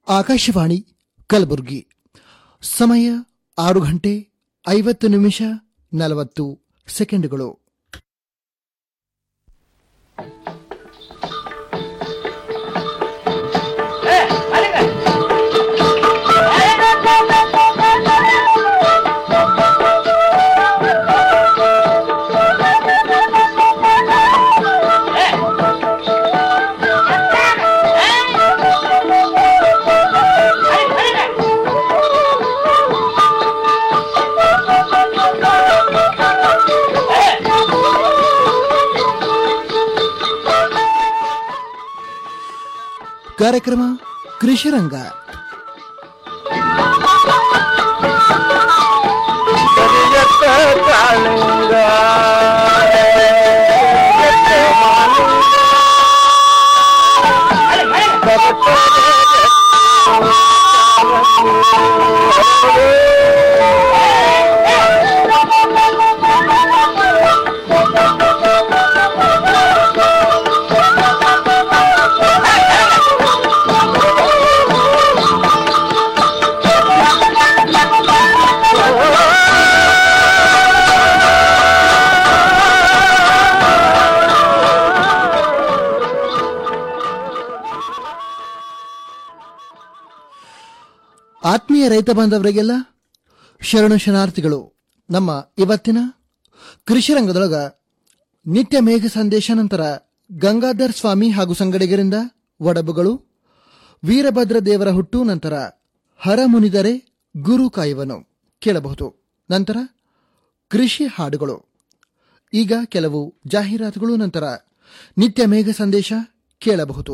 ಆಕಾಶವಾಣಿ ಕಲಬುರಗಿ ಸಮಯ ಆರು ಗಂಟೆ ಐವತ್ತು ನಿಮಿಷ ನಲವತ್ತು ಸೆಕೆಂಡುಗಳು ಕಾರ್ಯಕ್ರಮ ಕೃಷಿರಂಗ ಕರಿಯತ್ತ ಕಾಳಿಂಗ ಆತ್ಮೀಯ ರೈತ ಬಾಂಧವರಿಗೆಲ್ಲ ಶರಣು ಶರಣಾರ್ಥಿಗಳು ನಮ್ಮ ಇವತ್ತಿನ ಕೃಷಿರಂಗದೊಳಗ ನಿತ್ಯ ಮೇಘ ಸಂದೇಶ ನಂತರ ಗಂಗಾಧರ್ ಸ್ವಾಮಿ ಹಾಗೂ ಸಂಗಡಿಗರಿಂದ ಒಡಬುಗಳು ವೀರಭದ್ರ ದೇವರ ಹುಟ್ಟು ನಂತರ ಹರ ಮುನಿದರೆ ಗುರು ಕಾಯುವನು ಕೇಳಬಹುದು ನಂತರ ಕೃಷಿ ಹಾಡುಗಳು ಈಗ ಕೆಲವು ಜಾಹೀರಾತುಗಳು ನಂತರ ನಿತ್ಯ ಮೇಘ ಸಂದೇಶ ಕೇಳಬಹುದು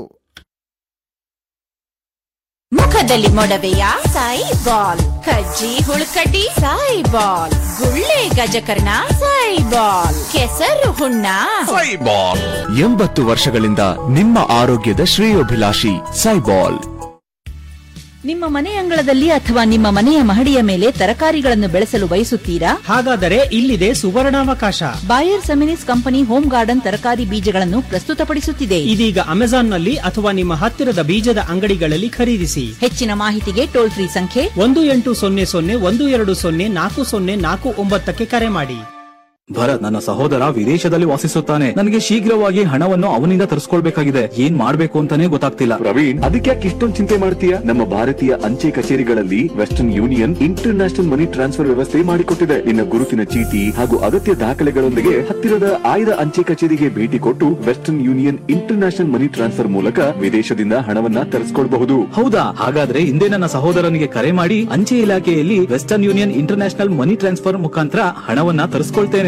ಮುಖದಲ್ಲಿ ಮೊಡವೆಯ ಸಾಯಿ ಬಾಲ್ ಕಜ್ಜಿ ಹುಳುಕಡ್ಡಿ ಸಾಯಿ ಬಾಲ್ ಗುಳ್ಳೆ ಗಜಕರ್ಣ ಸಾಯಿ ಬಾಲ್ ಕೆಸರು ಹುಣ್ಣ ಸೈಬಾಲ್ ಎಂಬತ್ತು ವರ್ಷಗಳಿಂದ ನಿಮ್ಮ ಆರೋಗ್ಯದ ಶ್ರೇಯೋಭಿಲಾಷಿ ಸೈಬಾಲ್ ನಿಮ್ಮ ಮನೆ ಅಂಗಳದಲ್ಲಿ ಅಥವಾ ನಿಮ್ಮ ಮನೆಯ ಮಹಡಿಯ ಮೇಲೆ ತರಕಾರಿಗಳನ್ನು ಬೆಳೆಸಲು ಬಯಸುತ್ತೀರಾ ಹಾಗಾದರೆ ಇಲ್ಲಿದೆ ಸುವರ್ಣಾವಕಾಶ Bayer Seminis company home garden ತರಕಾರಿ ಬೀಜಗಳನ್ನು ಪ್ರಸ್ತುತಪಡಿಸುತ್ತಿದೆ ಇದೀಗ ಅಮೆಜಾನ್ನಲ್ಲಿ ಅಥವಾ ನಿಮ್ಮ ಹತ್ತಿರದ ಬೀಜದ ಅಂಗಡಿಗಳಲ್ಲಿ ಖರೀದಿಸಿ ಹೆಚ್ಚಿನ ಮಾಹಿತಿಗೆ ಟೋಲ್ ಫ್ರೀ ಸಂಖ್ಯೆ ಒಂದು ಎಂಟು ಸೊನ್ನೆ ಸೊನ್ನೆ ಒಂದು ಎರಡು ಸೊನ್ನೆ ನಾಲ್ಕು ಸೊನ್ನೆ ನಾಲ್ಕು ಒಂಬತ್ತಕ್ಕೆ ಕರೆ ಮಾಡಿ ಭರತ್ ನನ್ನ ಸಹೋದರ ವಿದೇಶದಲ್ಲಿ ವಾಸಿಸುತ್ತಾನೆ ನನಗೆ ಶೀಘ್ರವಾಗಿ ಹಣವನ್ನು ಅವನಿಂದ ತರಿಸ್ಕೊಳ್ಬೇಕಾಗಿದೆ ಏನ್ ಮಾಡ್ಬೇಕು ಅಂತಾನೆ ಗೊತ್ತಾಗ್ತಿಲ್ಲ ಪ್ರವೀಣ್ ಅದಕ್ಕೆ ಯಾಕೆ ಇಷ್ಟೊಂದು ಚಿಂತೆ ಮಾಡ್ತೀಯ ನಮ್ಮ ಭಾರತೀಯ ಅಂಚೆ ಕಚೇರಿಗಳಲ್ಲಿ Western Union international money transfer ವ್ಯವಸ್ಥೆ ಮಾಡಿಕೊಟ್ಟಿದೆ ನಿನ್ನ ಗುರುತಿನ ಚೀಟಿ ಹಾಗೂ ಅಗತ್ಯ ದಾಖಲೆಗಳೊಂದಿಗೆ ಹತ್ತಿರದ ಆಯ್ದ ಅಂಚೆ ಕಚೇರಿಗೆ ಭೇಟಿ ಕೊಟ್ಟು Western Union international money transfer ಮೂಲಕ ವಿದೇಶದಿಂದ ಹಣವನ್ನ ತರಿಸ್ಕೊಳ್ಬಹುದು ಹೌದಾ ಹಾಗಾದ್ರೆ ಹಿಂದೆ ನನ್ನ ಸಹೋದರನಿಗೆ ಕರೆ ಮಾಡಿ ಅಂಚೆ ಇಲಾಖೆಯಲ್ಲಿ Western Union international money transfer ಮುಖಾಂತರ ಹಣವನ್ನ ತರಿಸ್ಕೊಳ್ತೇನೆ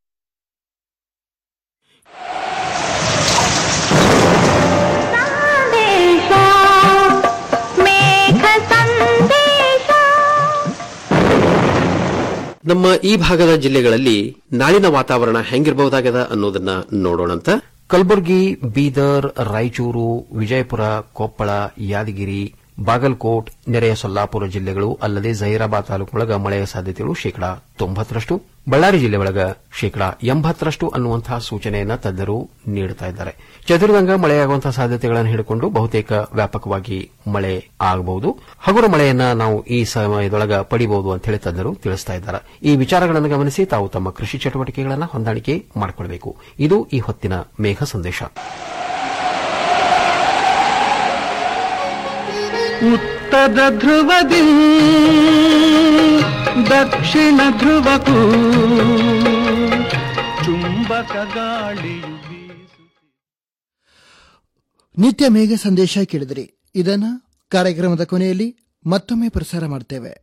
ನಮ್ಮ ಈ ಭಾಗದ ಜಿಲ್ಲೆಗಳಲ್ಲಿ ನಾಳಿನ ವಾತಾವರಣ ಹೆಂಗಿರಬಹುದಾಗದ ಅನ್ನೋದನ್ನ ನೋಡೋಣಂತ ಕಲಬುರಗಿ ಬೀದರ್ ರಾಯಚೂರು ವಿಜಯಪುರ ಕೊಪ್ಪಳ ಯಾದಗಿರಿ ಬಾಗಲಕೋಟ್ ನೆರೆಯ ಸೊಲ್ಲಾಪುರ ಜಿಲ್ಲೆಗಳು ಅಲ್ಲದೆ ಜಹೀರಾಬಾದ್ ತಾಲೂಕಿನೊಳಗ ಮಳೆಯ ಸಾಧ್ಯತೆಗಳು ಶೇಕಡಾ ತೊಂಬತ್ತರಷ್ಟು ಬಳ್ಳಾರಿ ಜಿಲ್ಲೆ ಒಳಗ ಶೇಕಡಾ ಎಂಬತ್ತರಷ್ಟು ಅನ್ನುವಂತಹ ಸೂಚನೆಯನ್ನ ತಜ್ಞರು ನೀಡುತ್ತಾ ಇದ್ದಾರೆ ಚದುರಿದಂಗ ಮಳೆಯಾಗುವಂತಹ ಸಾಧ್ಯತೆಗಳನ್ನು ಹಿಡಿಕೊಂಡು ಬಹುತೇಕ ವ್ಯಾಪಕವಾಗಿ ಮಳೆ ಆಗಬಹುದು ಹಗುರ ಮಳೆಯನ್ನ ನಾವು ಈ ಸಮಯದೊಳಗ ಪಡಿಬಹುದು ಅಂತ ಹೇಳಿ ತಜ್ಞರು ತಿಳಿಸ್ತಾ ಇದ್ದಾರೆ ಈ ವಿಚಾರಗಳನ್ನು ಗಮನಿಸಿ ತಾವು ತಮ್ಮ ಕೃಷಿ ಚಟುವಟಿಕೆಗಳನ್ನು ಹೊಂದಾಣಿಕೆ ಮಾಡಿಕೊಳ್ಳಬೇಕು ಇದು ಈ ಹೊತ್ತಿನ ಮೇಘ ಸಂದೇಶ ಉತ್ತರ ಧ್ರುವದಿ ದಕ್ಷಿಣ ಧ್ರುವಕ್ಕೂ ಚುಂಬಕ ಗಾಳಿಯು ಬೀಸು ನಿತ್ಯ ಮೇಘ ಸಂದೇಶ ಕೇಳಿದಿರಿ ಇದನ್ನ ಕಾರ್ಯಕ್ರಮದ ಕೊನೆಯಲ್ಲಿ ಮತ್ತೊಮ್ಮೆ ಪ್ರಸಾರ ಮಾಡ್ತೇವೆ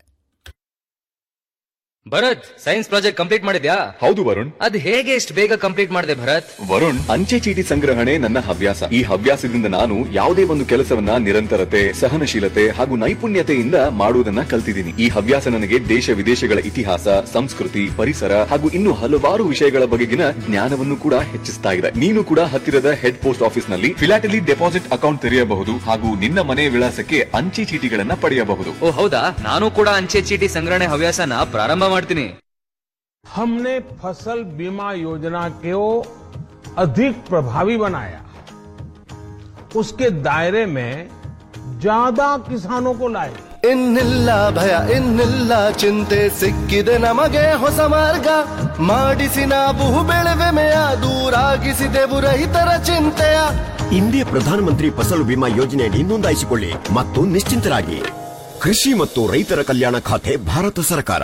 ಭರತ್ ಸೈನ್ಸ್ ಪ್ರಾಜೆಕ್ಟ್ ಕಂಪ್ಲೀಟ್ ಮಾಡಿದ್ಯಾ ಹೌದು ವರುಣ್ ಅದ್ ಹೇಗೆ ಇಷ್ಟು ಬೇಗ ಕಂಪ್ಲೀಟ್ ಮಾಡಿದೆ ಭರತ್ ವರುಣ್ ಅಂಚೆ ಚೀಟಿ ಸಂಗ್ರಹಣೆ ನನ್ನ ಹವ್ಯಾಸ ಈ ಹವ್ಯಾಸದಿಂದ ನಾನು ಯಾವುದೇ ಒಂದು ಕೆಲಸವನ್ನ ನಿರಂತರತೆ ಸಹನಶೀಲತೆ ಹಾಗೂ ನೈಪುಣ್ಯತೆಯಿಂದ ಮಾಡುವುದನ್ನ ಕಲ್ತಿದ್ದೀನಿ ಈ ಹವ್ಯಾಸ ನನಗೆ ದೇಶ ವಿದೇಶಗಳ ಇತಿಹಾಸ ಸಂಸ್ಕೃತಿ ಪರಿಸರ ಹಾಗೂ ಇನ್ನು ಹಲವಾರು ವಿಷಯಗಳ ಬಗೆಗಿನ ಜ್ಞಾನವನ್ನು ಕೂಡ ಹೆಚ್ಚಿಸ್ತಾ ಇದೆ ನೀನು ಕೂಡ ಹತ್ತಿರದ ಹೆಡ್ ಪೋಸ್ಟ್ ಆಫೀಸ್ ನಲ್ಲಿ ಫಿಲಾಟಲಿ ಡೆಪಾಸಿಟ್ ಅಕೌಂಟ್ ತೆರೆಯಬಹುದು ಹಾಗೂ ನಿನ್ನ ಮನೆಯ ವಿಳಾಸಕ್ಕೆ ಅಂಚೆ ಚೀಟಿಗಳನ್ನ ಪಡೆಯಬಹುದು ಓ ಹೌದಾ ನಾನು ಕೂಡ ಅಂಚೆ ಚೀಟಿ ಸಂಗ್ರಹಣೆ ಹವ್ಯಾಸನ ಪ್ರಾರಂಭ ಮಾಡ್ತೀನಿ हमने फसल बीमा योजना को अधिक प्रभावी बनाया उसके दायरे में ज्यादा किसानों को लाए ಇನ್ನಿಲ್ಲ ಭಯ ಇನ್ನಿಲ್ಲ ಚಿಂತೆ ಸಿಕ್ಕಿದೆ ನಮಗೆ ಹೊಸ ಮಾರ್ಗ ಮಾಡಿಸಿ ನಾವು ಬೆಳೆವೆಮೆಯ ದೂರಾಗಿಸಿದೆವು ರೈತರ ಚಿಂತೆಯ ಇಂದಿಯ ಪ್ರಧಾನಮಂತ್ರಿ ಫಸಲು ಬಿಮಾ ಯೋಜನೆಯಡಿ ನೋಂದಾಯಿಸಿಕೊಳ್ಳಿ ಮತ್ತು ನಿಶ್ಚಿಂತರಾಗಿ ಕೃಷಿ ಮತ್ತು ರೈತರ ಕಲ್ಯಾಣ ಖಾತೆ ಭಾರತ ಸರ್ಕಾರ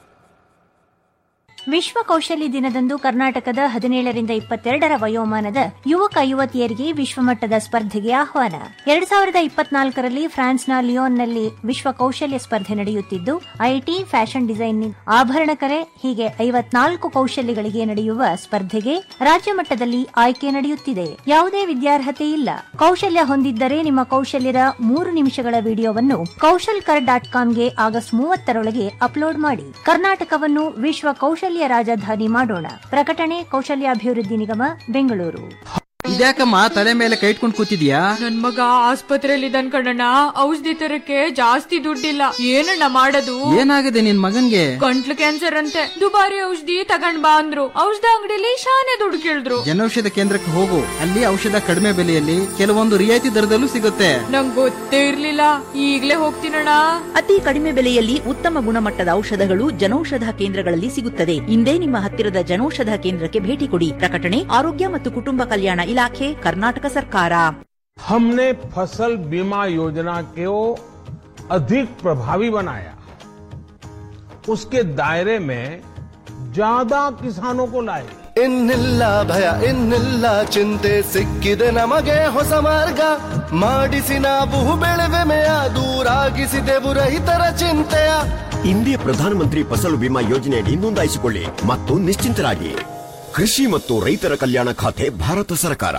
ವಿಶ್ವ ಕೌಶಲ್ಯ ದಿನದಂದು ಕರ್ನಾಟಕದ ಹದಿನೇಳರಿಂದ ಇಪ್ಪತ್ತೆರಡರ ವಯೋಮಾನದ ಯುವಕ ಯುವತಿಯರಿಗೆ ವಿಶ್ವಮಟ್ಟದ ಸ್ಪರ್ಧೆಗೆ ಆಹ್ವಾನ ಎರಡ್ ಸಾವಿರದ ಇಪ್ಪತ್ನಾಲ್ಕರಲ್ಲಿ ಫ್ರಾನ್ಸ್ನ ಲಿಯೋನ್ನಲ್ಲಿ ವಿಶ್ವ ಕೌಶಲ್ಯ ಸ್ಪರ್ಧೆ ನಡೆಯುತ್ತಿದ್ದು ಐಟಿ ಫ್ಯಾಷನ್ ಡಿಸೈನಿಂಗ್ ಆಭರಣ ಕಲೆ ಹೀಗೆ ಐವತ್ನಾಲ್ಕು ಕೌಶಲ್ಯಗಳಿಗೆ ನಡೆಯುವ ಸ್ಪರ್ಧೆಗೆ ರಾಜ್ಯ ಮಟ್ಟದಲ್ಲಿ ಆಯ್ಕೆ ನಡೆಯುತ್ತಿದೆ ಯಾವುದೇ ವಿದ್ಯಾರ್ಹತೆ ಇಲ್ಲ ಕೌಶಲ್ಯ ಹೊಂದಿದ್ದರೆ ನಿಮ್ಮ ಕೌಶಲ್ಯದ ಮೂರು ನಿಮಿಷಗಳ ವಿಡಿಯೋವನ್ನು ಕೌಶಲ್ ಕರ್ ಡಾಟ್ ಕಾಮ್ಗೆ ಆಗಸ್ಟ್ ಮೂವತ್ತರೊಳಗೆ ಅಪ್ಲೋಡ್ ಮಾಡಿ ಕರ್ನಾಟಕವನ್ನು ವಿಶ್ವ ಕೌಶಲ್ಯ ರಾಜಧಾನಿ ಮಾಡೋಣ ಪ್ರಕಟಣೆ ಕೌಶಲ್ಯಾಭಿವೃದ್ಧಿ ನಿಗಮ ಬೆಂಗಳೂರು ಇದ್ಯಾಕಮ್ಮ ತಲೆ ಮೇಲೆ ಕೈ ಇಟ್ಕೊಂಡು ಕೂತಿದ್ಯಾ ನನ್ ಮಗ ಆಸ್ಪತ್ರೆಯಲ್ಲಿ ಇದ್ದಾನ್ ಕಣಣ್ಣ ಔಷಧಿ ತರಕ್ಕೆ ಜಾಸ್ತಿ ದುಡ್ಡಿಲ್ಲ ಏನಣ್ಣ ಮಾಡೋದು ಏನಾಗಿದೆ ನಿನ್ ಮಗನ್ಗೆ ಗಂಟ್ಲು ಕ್ಯಾನ್ಸರ್ ಅಂತೆ ದುಬಾರಿ ಔಷಧಿ ತಗೊಂಡ್ ಬಾ ಅಂದ್ರು ಔಷಧ ಅಂಗಡಿಲಿ ಶಾನೆ ದುಡ್ಡು ಕೇಳಿದ್ರು ಜನೌಷಧ ಕೇಂದ್ರಕ್ಕೆ ಹೋಗು ಅಲ್ಲಿ ಔಷಧ ಕಡಿಮೆ ಬೆಲೆಯಲ್ಲಿ ಕೆಲವೊಂದು ರಿಯಾಯಿತಿ ದರದಲ್ಲೂ ಸಿಗುತ್ತೆ ನಂಗ್ ಗೊತ್ತೇ ಇರ್ಲಿಲ್ಲ ಈಗ್ಲೇ ಹೋಗ್ತೀನಣ್ಣ ಅತಿ ಕಡಿಮೆ ಬೆಲೆಯಲ್ಲಿ ಉತ್ತಮ ಗುಣಮಟ್ಟದ ಔಷಧಗಳು ಜನೌಷಧ ಕೇಂದ್ರಗಳಲ್ಲಿ ಸಿಗುತ್ತದೆ ಇಂದೇ ನಿಮ್ಮ ಹತ್ತಿರದ ಜನೌಷಧ ಕೇಂದ್ರಕ್ಕೆ ಭೇಟಿ ಕೊಡಿ ಪ್ರಕಟಣೆ ಆರೋಗ್ಯ ಮತ್ತು ಕುಟುಂಬ ಕಲ್ಯಾಣ ಇಲಾಖೆ ಕರ್ನಾಟಕ ಸರ್ಕಾರ हमने फसल बीमा योजना को अधिक प्रभावी बनाया उसके दायरे में ज्यादा किसानों को लाए ಇನ್ನಿಲ್ಲ ಭಯ ಇನ್ನಿಲ್ಲ ಚಿಂತೆ ಸಿಕ್ಕಿದೆ ನಮಗೆ ಹೊಸ ಮಾರ್ಗ ಮಾಡಿಸಿ ನಾವು ಬೆಳೆವೆಮೆಯ ದೂರಾಗಿಸಿದೆವು ರೈತರ ಚಿಂತೆಯ ಇಂದಿಯ ಪ್ರಧಾನಮಂತ್ರಿ ಫಸಲು ಬಿಮಾ ಯೋಜನೆಯಡಿ ನೋಂದಾಯಿಸಿಕೊಳ್ಳಿ ಮತ್ತು ನಿಶ್ಚಿಂತರಾಗಿ ಕೃಷಿ ಮತ್ತು ರೈತರ ಕಲ್ಯಾಣ ಖಾತೆ ಭಾರತ ಸರ್ಕಾರ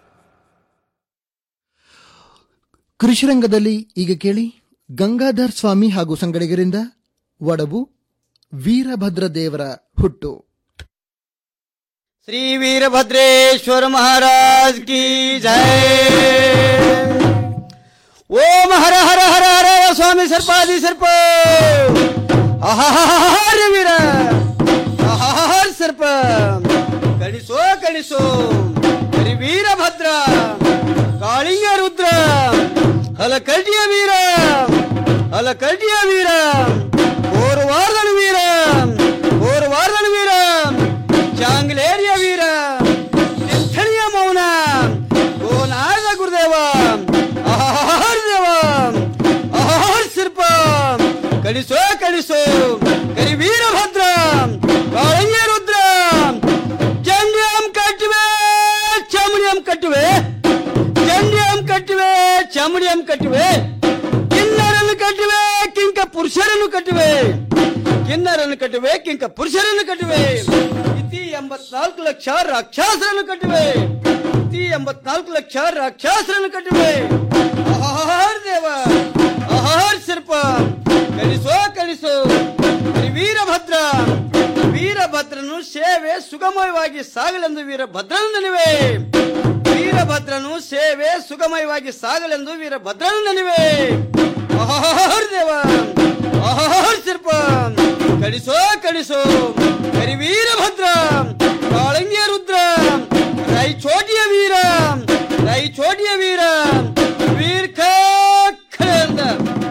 ಕೃಷಿರಂಗದಲ್ಲಿ ಈಗ ಕೇಳಿ ಗಂಗಾಧರ್ ಸ್ವಾಮಿ ಹಾಗೂ ಸಂಗಡಿಗರಿಂದ ಒಡಬು ವೀರಭದ್ರ ದೇವರ ಹುಟ್ಟು श्री वीरभद्रेश्वर महाराज की जय ओम हर हर हर हर स्वामी सर्पादी सर्प ಆಹಾರ ವೀರ ಆಹಾರ ಸರ್ಪ ಕಣಿಸೋ ಕಣಿಸೋ ಹರಿ ವೀರಭದ್ರ ಕಾಳಿಂಗ ರುದ್ರ ಹಲ ಕಲ್ಟಿಯ ವೀರ ಹಲ ಕಲ್ಟಿಯ ವೀರ ಓರ್ವಾರ್ದನ ವೀರ ಓರ್ವಾರ್ದನ ವೀರ ಚಾಂಗ್ಲೇರಿಯ ವೀರ ನಿಂಥಣಿಯ ಮೌನ ಗೋನಾದ ಗುರುದೇವ ಆಹಾರ ದೇವ ಆಹಾರ ಶಿಲ್ಪ ಕಳಿಸೋ ಕಳಿಸೋ ಕರಿ ವೀರಭದ್ರ ಕಾಳಂಗ ರುದ್ರ ಚಂಡಿಯಂ ಕಟ್ಟುವೆ ಚಾಮುಡಿಯಂ ಕಟ್ಟುವೆ ಚಂಡಿಯಂ ಕಟ್ಟುವೆ ಚಾಮುಡಿಯಂ ಕಟ್ಟುವೆ ಕಿನ್ನರನ್ನು ಕಟ್ಟುವೆ ಕಿಂಕ ಪುರುಷರನ್ನು ಕಟ್ಟುವೆ ಕಿನ್ನರನ್ನು ಕಟ್ಟುವೆ ಕಿಂಕ ಪುರುಷರನ್ನು ಕಟ್ಟುವೆ ಇತಿ ಎಂಬತ್ನಾಲ್ಕು ಲಕ್ಷ ರಾಕ್ಷಸರನ್ನು ಕಟ್ಟುವೆ ಇತಿ ಎಂಬತ್ನಾಲ್ಕು ಲಕ್ಷ ರಾಕ್ಷಸರನ್ನು ಕಟ್ಟುವೆ ಆಹಾರ ದೇವ ಆಹಾರ ಶಿಲ್ಪ ಕಳಿಸೋ ಕಳಿಸೋ ಶ್ರೀ ವೀರಭದ್ರ ವೀರಭದ್ರನು ಸೇವೆ ಸುಗಮವಾಗಿ ಸಾಗಲೆಂದು ವೀರಭದ್ರನು ನೆನವೆ ವೀರಭದ್ರನು ಸೇವೆ ಸುಗಮವಾಗಿ ಸಾಗಲೆಂದು ವೀರಭದ್ರನು ನೆನವೆ ಆಹಾರ ದೇವ ಆಹಾರ ಶಿಲ್ಪ ಕಳಿಸೋ ಕಳಿಸೋ ಕರಿ ವೀರಭದ್ರ ಕಾಳಂಗಿಯ ರುದ್ರ ರೈ ಚೋಟಿಯ ವೀರ ರೈ ಚೋಟಿಯ ವೀರ ವೀರ್ ಖಂದ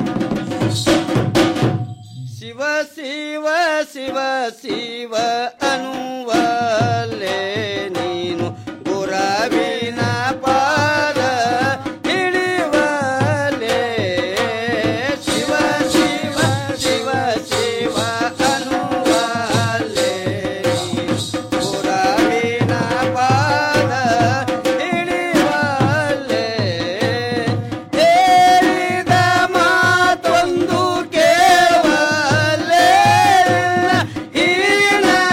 ಶಿವ ಶಿವ ಶಿವ ಶಿವ ಅನುವಲೆ ನೀನು ಗುರವಿನ ಪಾದ ಹಿಡಿವಲೆ ಶಿವ ಶಿವ ಶಿವ ಶಿವ ಅನುವಲೆ ನೀನು ಗುರವಿನ ಪಾದ ಹಿಡಿವಲೆ ಹೇಳಿದ ಮಾತೊಂದು ಕೇಳವಲೆ ಹೀನ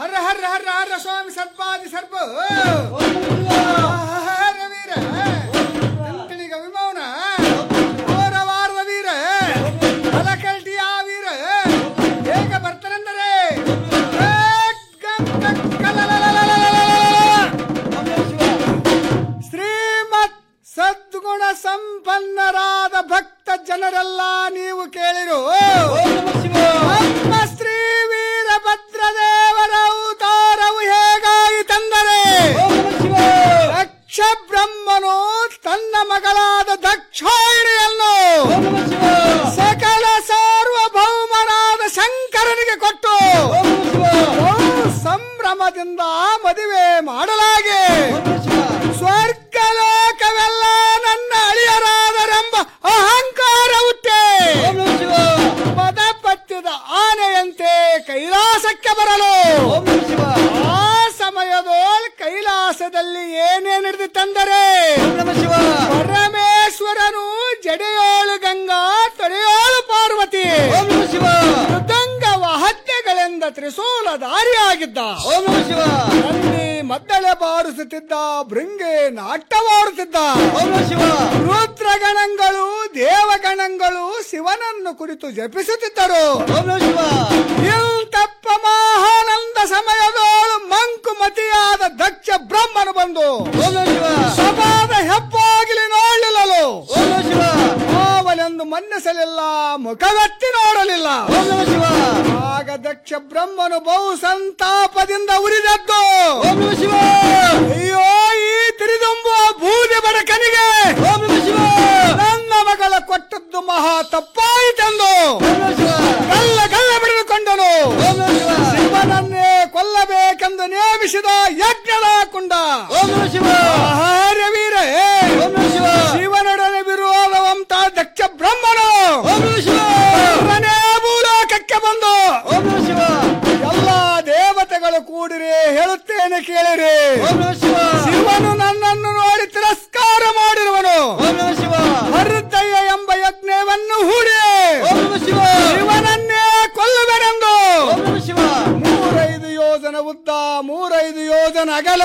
ಹರ ಹರ ಹರ ಹರ ಸ್ವಾಮಿ ಸರ್ಪಾದಿ ಸರ್ಪ ಹರ ವೀರ ಕಂಕಣಿಗ ವಿಮೌನ ಘೋರವಾರದ ವೀರ ಬಲಕಲ್ಟಿಯ ವೀರ ಹೇಗ ಬರ್ತಾರೆಂದರೆ ಶ್ರೀಮತ್ ಸದ್ಗುಣ ಸಂಪನ್ನರಾದ ಭಕ್ತ ಜನರೆಲ್ಲ ನೀವು ಕೇಳಿರು ನಮ್ಮ ಶ್ರೀ ವೀರಭದ್ರದೇವರ ಅವತಾರವು ಹೇಗಾಯಿತೆಂದರೆ ದಕ್ಷ ಬ್ರಹ್ಮನು ತನ್ನ ಮಗಳಾದ ದಕ್ಷಾಯಿಣಿಯನ್ನು ಸಕಲ ಸಾರ್ವಭೌಮನಾದ ಶಂಕರನಿಗೆ ಕೊಟ್ಟು ಬಹು ಸಂಭ್ರಮದಿಂದ ಮದುವೆ ಮಾಡಲಾಗಿ ಸ್ವರ್ಗಲೋಕವೆಲ್ಲ ನನ್ನ ಅಳಿಯರಾದರೆಂಬ ಅಹಂಕಾರ ಹುಟ್ಟೆ ಪದಪತ್ಯದ ಆನೆಯಂತೆ ಕೈಲಾಸಕ್ಕೆ ಬರಲು ಆ ಸಮಯದೋಳ್ ಕೈಲಾಸದಲ್ಲಿ ಏನೇ ನಡೆದಿತ್ತಂದರೆ ಪರಮೇಶ್ವರನು ಜಡೆಯೋಳು ಗಂಗಾ ತೊಡೆಯೋಳು ಪಾರ್ವತಿ ಮೃದಂಗವ ಹತ್ಯೆಗಳೆಂದ ತ್ರಿಶೂಲ ದಾರಿಯಾಗಿದ್ದ ನಂದಿ ಮದ್ದಳೆ ಬಾರಿಸುತ್ತಿದ್ದ ಭೃಂಗೆ ನಾಟ್ಯವಾಡುತ್ತಿದ್ದ ರುದ್ರಗಣಗಳು ದೇವಗಣಗಳು ಶಿವನನ್ನು ಕುರಿತು ಜಪಿಸುತ್ತಿದ್ದರು ಇಂತಪ್ಪ ಮಹಾನಂದ ಸಮಯದೋಳು ಮಂಕುಮತಿಯಾದ ದಕ್ಷ ಬ್ರಹ್ಮನು ಬಂದು ಸಭಾದ ಹೆಬ್ಬಾಗಿಲಿ ನೋಡಲಿಲ್ಲಲು ಅವನೆಂದು ಮನ್ನಿಸಲಿಲ್ಲ ಮುಖವೆತ್ತಿ ನೋಡಲಿಲ್ಲ ಆಗ ದಕ್ಷ ಬ್ರಹ್ಮನು ಬಹು ಸಂತಾಪದಿಂದ ಉರಿದದ್ದು ಅಯ್ಯೋ ಈ ತಿರಿದುಂಬುವ ಬೂದಿ ಬಡಕನಿಗೆ ನನ್ನ ಮಗಳ ಕೊಟ್ಟದ್ದು ಮಹಾ ತಪ್ಪಾಯಿತೆಂದು ಗಲ್ಲ ಗಲ್ಲ ಬಿಡಿದುಕೊಂಡನು ಶಿವನನ್ನೇ ಕೊಲ್ಲಬೇಕೆಂದು ನೇಮಿಸಿದ ಯಜ್ಞದ ಕುಂಡ ಆಹಾರ್ಯ ವೀರ ಶಿವನೊಡನೆ ವಿರೋಧವಂತ ದಕ್ಷ ಬ್ರಹ್ಮನು ಶಿವನೇ ಭೂಲೋಕಕ್ಕೆ ಬಂದು ಎಲ್ಲ ದೇವತೆಗಳು ಕೂಡಿರಿ ಹೇಳುತ್ತೇನೆ ಕೇಳಿರಿ ಶಿವನು ನನ್ನನ್ನು ನೋಡಿ ತಿರಸ್ಕಾರ ಮಾಡಿರುವನು ಹೃದಯ ಎಂಬ ಯಜ್ಞವನ್ನು ಹೂಡಿ ಶಿವನನ್ನೇ ಕೊಲ್ಲುವೆನೆಂದು ಮೂರೈದು ಯೋಜನ ಉದ್ದ ಮೂರೈದು ಯೋಜನ ಅಗಲ